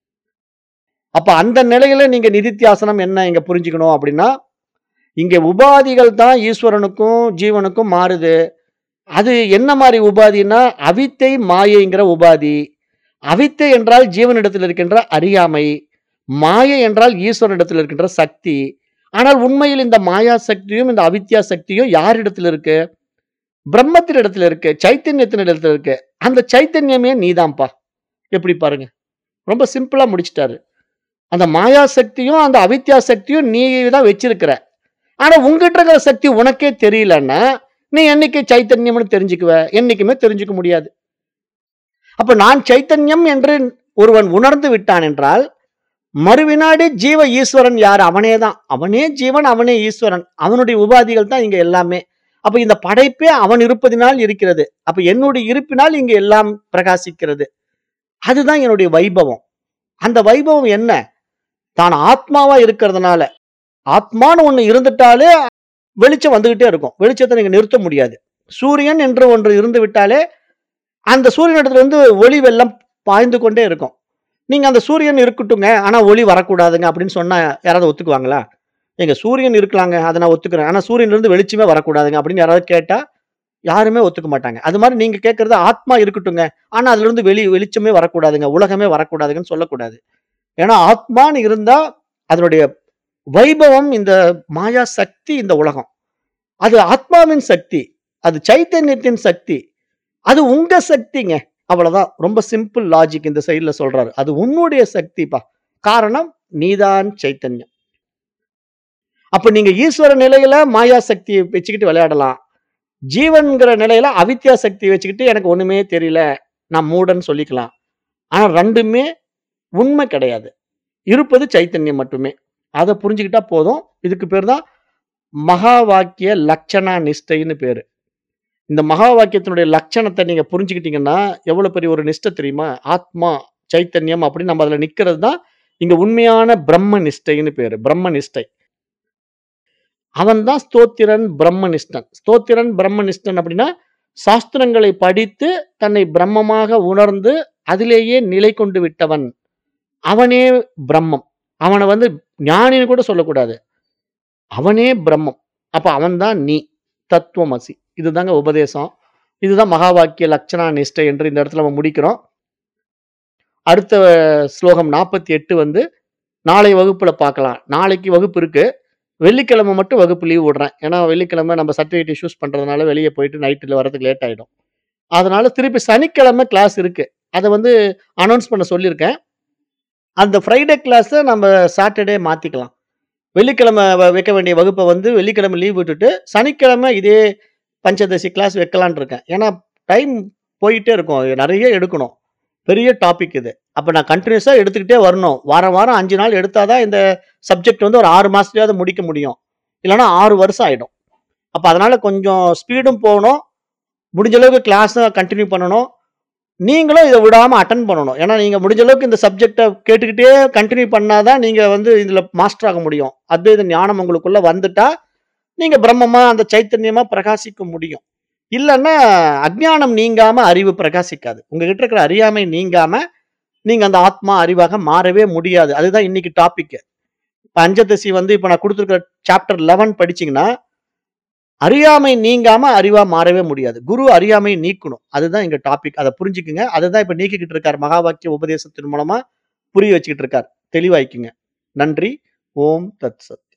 அப்ப அந்த நிலையில நீங்க நிதித்தியாசனம் என்ன இங்க புரிஞ்சுக்கணும் அப்படின்னா, இங்க உபாதிகள் தான் ஈஸ்வரனுக்கும், ஜீவனுக்கும் மாறுது. அது என்ன மாரி உபாதின்னா, அவித்தை, மாயைங்கிற உபாதி. அவித்தை என்றால் ஜீவனிடத்தில் இருக்கின்ற அறியாமை. மாயை என்றால் ஈஸ்வரனிடத்தில் இருக்கின்ற சக்தி. ஆனால் உண்மையில் இந்த மாயா சக்தியும், இந்த அவித்யா சக்தியும் யாரிடத்தில் இருக்கு? பிரம்மத்தினிடத்தில் இருக்கு. சைத்தன்யத்தினிடத்தில் இருக்கு. அந்த சைத்தன்யமே நீதான்ப்பா. எப்படி பாருங்க. ரொம்ப சிம்பிளா முடிச்சுட்டாரு. அந்த மாயா சக்தியும், அந்த அவித்யா சக்தியும் நீ தான் வச்சிருக்கிற. ஆனா உன்கிட்ட இருக்கிற சக்தி உனக்கே தெரியலன்னா, நீ என்னைக்கு சைத்தன்யம்னு தெரிஞ்சுக்குவ? என்னைக்குமே தெரிஞ்சுக்க முடியாது. அப்ப நான் சைத்தன்யம் என்று ஒருவன் உணர்ந்து விட்டான் என்றால், மறுவினாடி ஜீவ ஈஸ்வரன் யாரு? அவனே தான். அவனே ஜீவன், அவனே ஈஸ்வரன். அவனுடைய உபாதிகள் தான் இங்க எல்லாமே. அப்ப இந்த படைப்பே அவன் இருப்பதினால் இருக்கிறது. அப்ப என்னுடைய இருப்பினால் இங்க எல்லாம் பிரகாசிக்கிறது. அதுதான் என்னுடைய வைபவம். அந்த வைபவம் என்ன? தான் ஆத்மாவா இருக்கிறதுனால. ஆத்மான்னு ஒண்ணு இருந்துட்டாலே வெளிச்சம் வந்துகிட்டே இருக்கும். வெளிச்சத்த நீங்க நிறுத்த முடியாது. சூரியன் என்று ஒன்று இருந்து விட்டாலே, அந்த சூரியனிடத்துல இருந்து ஒளி வெள்ளம் பாய்ந்து கொண்டே இருக்கும். நீங்க அந்த சூரியன் இருக்கட்டுங்க. ஆனா ஒளி வரக்கூடாதுங்க அப்படின்னு சொன்னா யாராவது ஒத்துக்குவாங்களா? ஏங்க சூரியன் இருக்கலாங்க. அத நான் ஒத்துக்கிறேன். ஆனா சூரியன்லருந்து வெளிச்சமே வரக்கூடாதுங்க அப்படின்னு யாராவது கேட்டா, யாருமே ஒத்துக்க மாட்டாங்க. அது மாரி நீங்க கேட்கிறது ஆத்மா இருக்கட்டுங்க. ஆனா அதிலிருந்து வெளி வெளிச்சமே வரக்கூடாதுங்க. உலகமே வரக்கூடாதுங்கன்னு சொல்லக்கூடாது. ஏன்னா ஆத்மான்னு இருந்தா, அதனுடைய வைபவம் இந்த மாயா சக்தி இந்த உலகம். அது ஆத்மாவின் சக்தி. அது சைத்தன்யத்தின் சக்தி. அது உங்க சக்திங்க. அவ்வளவுதான். ரொம்ப சிம்பிள் லாஜிக் இந்த சைடுல சொல்றாரு. அது உன்னுடைய சக்திப்பா. காரணம் நீதான் சைத்தன்யம். அப்ப நீங்க ஈஸ்வர நிலையில மாயா சக்திய வச்சுக்கிட்டு விளையாடலாம். ஜீவன்ங்கிற நிலையில அவித்யா சக்திய வச்சுக்கிட்டு எனக்கு ஒண்ணுமே தெரியல. நான் மூடன்னு சொல்லிக்கலாம். ஆனா 2மே உண்மை கிடையாது. இருப்பது சைத்தன்யம் மட்டுமே. அத புரிஞ்சுக்கிட்டா போதும். இதுக்கு பேர் தான் மகா வாக்கிய லட்சணா நிஷ்டைன்னு பேரு. இந்த மகா வாக்கியத்தினுடைய லட்சணத்த நீங்க புரிஞ்சுக்கிட்டீங்கன்னா, எவ்வளவு பெரிய ஒரு நிஷ்டை தெரியுமா? ஆத்மா, சைத்தன்யம் அப்படின்னு நம்ம அதுல நிக்கிறது தான் இங்க உண்மையான பிரம்ம நிஷ்டைன்னு பேரு. பிரம்ம நிஷ்டை. அவன் தான் ஸ்தோத்திரன், பிரம்மனிஷ்டன். ஸ்தோத்திரன், பிரம்மனிஷ்டன் அப்படின்னா, சாஸ்திரங்களை படித்து தன்னை பிரம்மமாக உணர்ந்து அதிலேயே நிலை கொண்டு விட்டவன். அவனே பிரம்மம். அவன வந்து ஞானின்னு கூட சொல்லக்கூடாது. அவனே பிரம்மம். அப்ப அவன் தான் நீ. தத்துவமசி. இதுதாங்க உபதேசம். இதுதான் மகா வாக்கிய லட்சணா நிஷ்டை என்று இந்த இடத்துல நம்ம முடிக்கிறோம். அடுத்த ஸ்லோகம் 48 வந்து நாளை வகுப்புல பார்க்கலாம். நாளைக்கு வகுப்பு இருக்கு. வெள்ளிக்கிழமை மட்டும் வகுப்பு லீவ் விடுறேன். ஏன்னா வெள்ளிக்கிழமை நம்ம சர்டிஃபிகேட் இஷ்யூஸ் பண்றதுனால வெளிய போயிட்டு நைட்ல வரதுக்கு லேட் ஆயிடும். அதனால திருப்பி சனிக்கிழமை கிளாஸ் இருக்கு. அத வந்து அனௌன்ஸ் பண்ண சொல்லியிருக்கேன். அந்த ஃப்ரைடே கிளாஸ நம்ம சாட்டர்டே மாத்திக்கலாம். வெள்ளிக்கிழமை வ வைக்க வேண்டிய வகுப்ப வந்து வெள்ளிக்கிழமை லீவ் விட்டுட்டு, சனிக்கிழமை இதே பஞ்சதசி கிளாஸ் வைக்கலான்னு இருக்கேன். ஏன்னா டைம் போயிட்டே இருக்கும். நெறைய எடுக்கணும். பெரிய டாபிக் இது. அப்ப நான் கன்டினியூஸா எடுத்துக்கிட்டே வரணும். வாரம் வாரம் 5 நாள் எடுத்தா தான் இந்த சப்ஜெக்ட் வந்து ஒரு 6 மாசத்துலயாவது முடிக்க முடியும். இல்லன்னா 6 வருஷம் ஆயிடும். அப்ப அதனால கொஞ்சம் ஸ்பீடும் போகணும். முடிஞ்ச அளவுக்கு கிளாஸ கன்டின்யூ பண்ணணும். நீங்களும் இத விடாம அட்டெண்ட் பண்ணணும். ஏன்னா நீங்க முடிஞ்ச அளவுக்கு இந்த சப்ஜெக்ட்ட கேட்டுக்கிட்டே கன்டின்யூ பண்ணா தான் நீங்க வந்து இதுல மாஸ்டர் ஆக முடியும். அத்வைத ஞானம் உங்களுக்குள்ள வந்துட்டா, நீங்க பிரம்மமா, அந்த சைத்தன்யமா பிரகாசிக்க முடியும். இல்லன்னா அஞ்ஞானம் நீங்காம அறிவு பிரகாசிக்காது. உங்ககிட்ட இருக்கிற அறியாமை நீங்காம, நீங்க அந்த ஆத்மா அறிவாக மாறவே முடியாது. அதுதான் இன்னைக்கு டாபிக். பஞ்சதசி வந்து இப்ப நான் குடுத்திருக்கிற சாப்டர் 11 படிச்சீங்கன்னா, அறியாமை நீங்காம அறிவா மாறவே முடியாது. குரு அறியாமைய நீக்கணும். அதுதான் எங்க டாபிக். அத புரிஞ்சுக்குங்க. அததான் இப்ப நீக்கிக்கிட்டு இருக்காரு. மகா வாக்கிய உபதேசத்தின் மூலமா புரிய வச்சுக்கிட்டு இருக்கார். தெளிவாயிக்குங்க. நன்றி. ஓம் தத் சத்.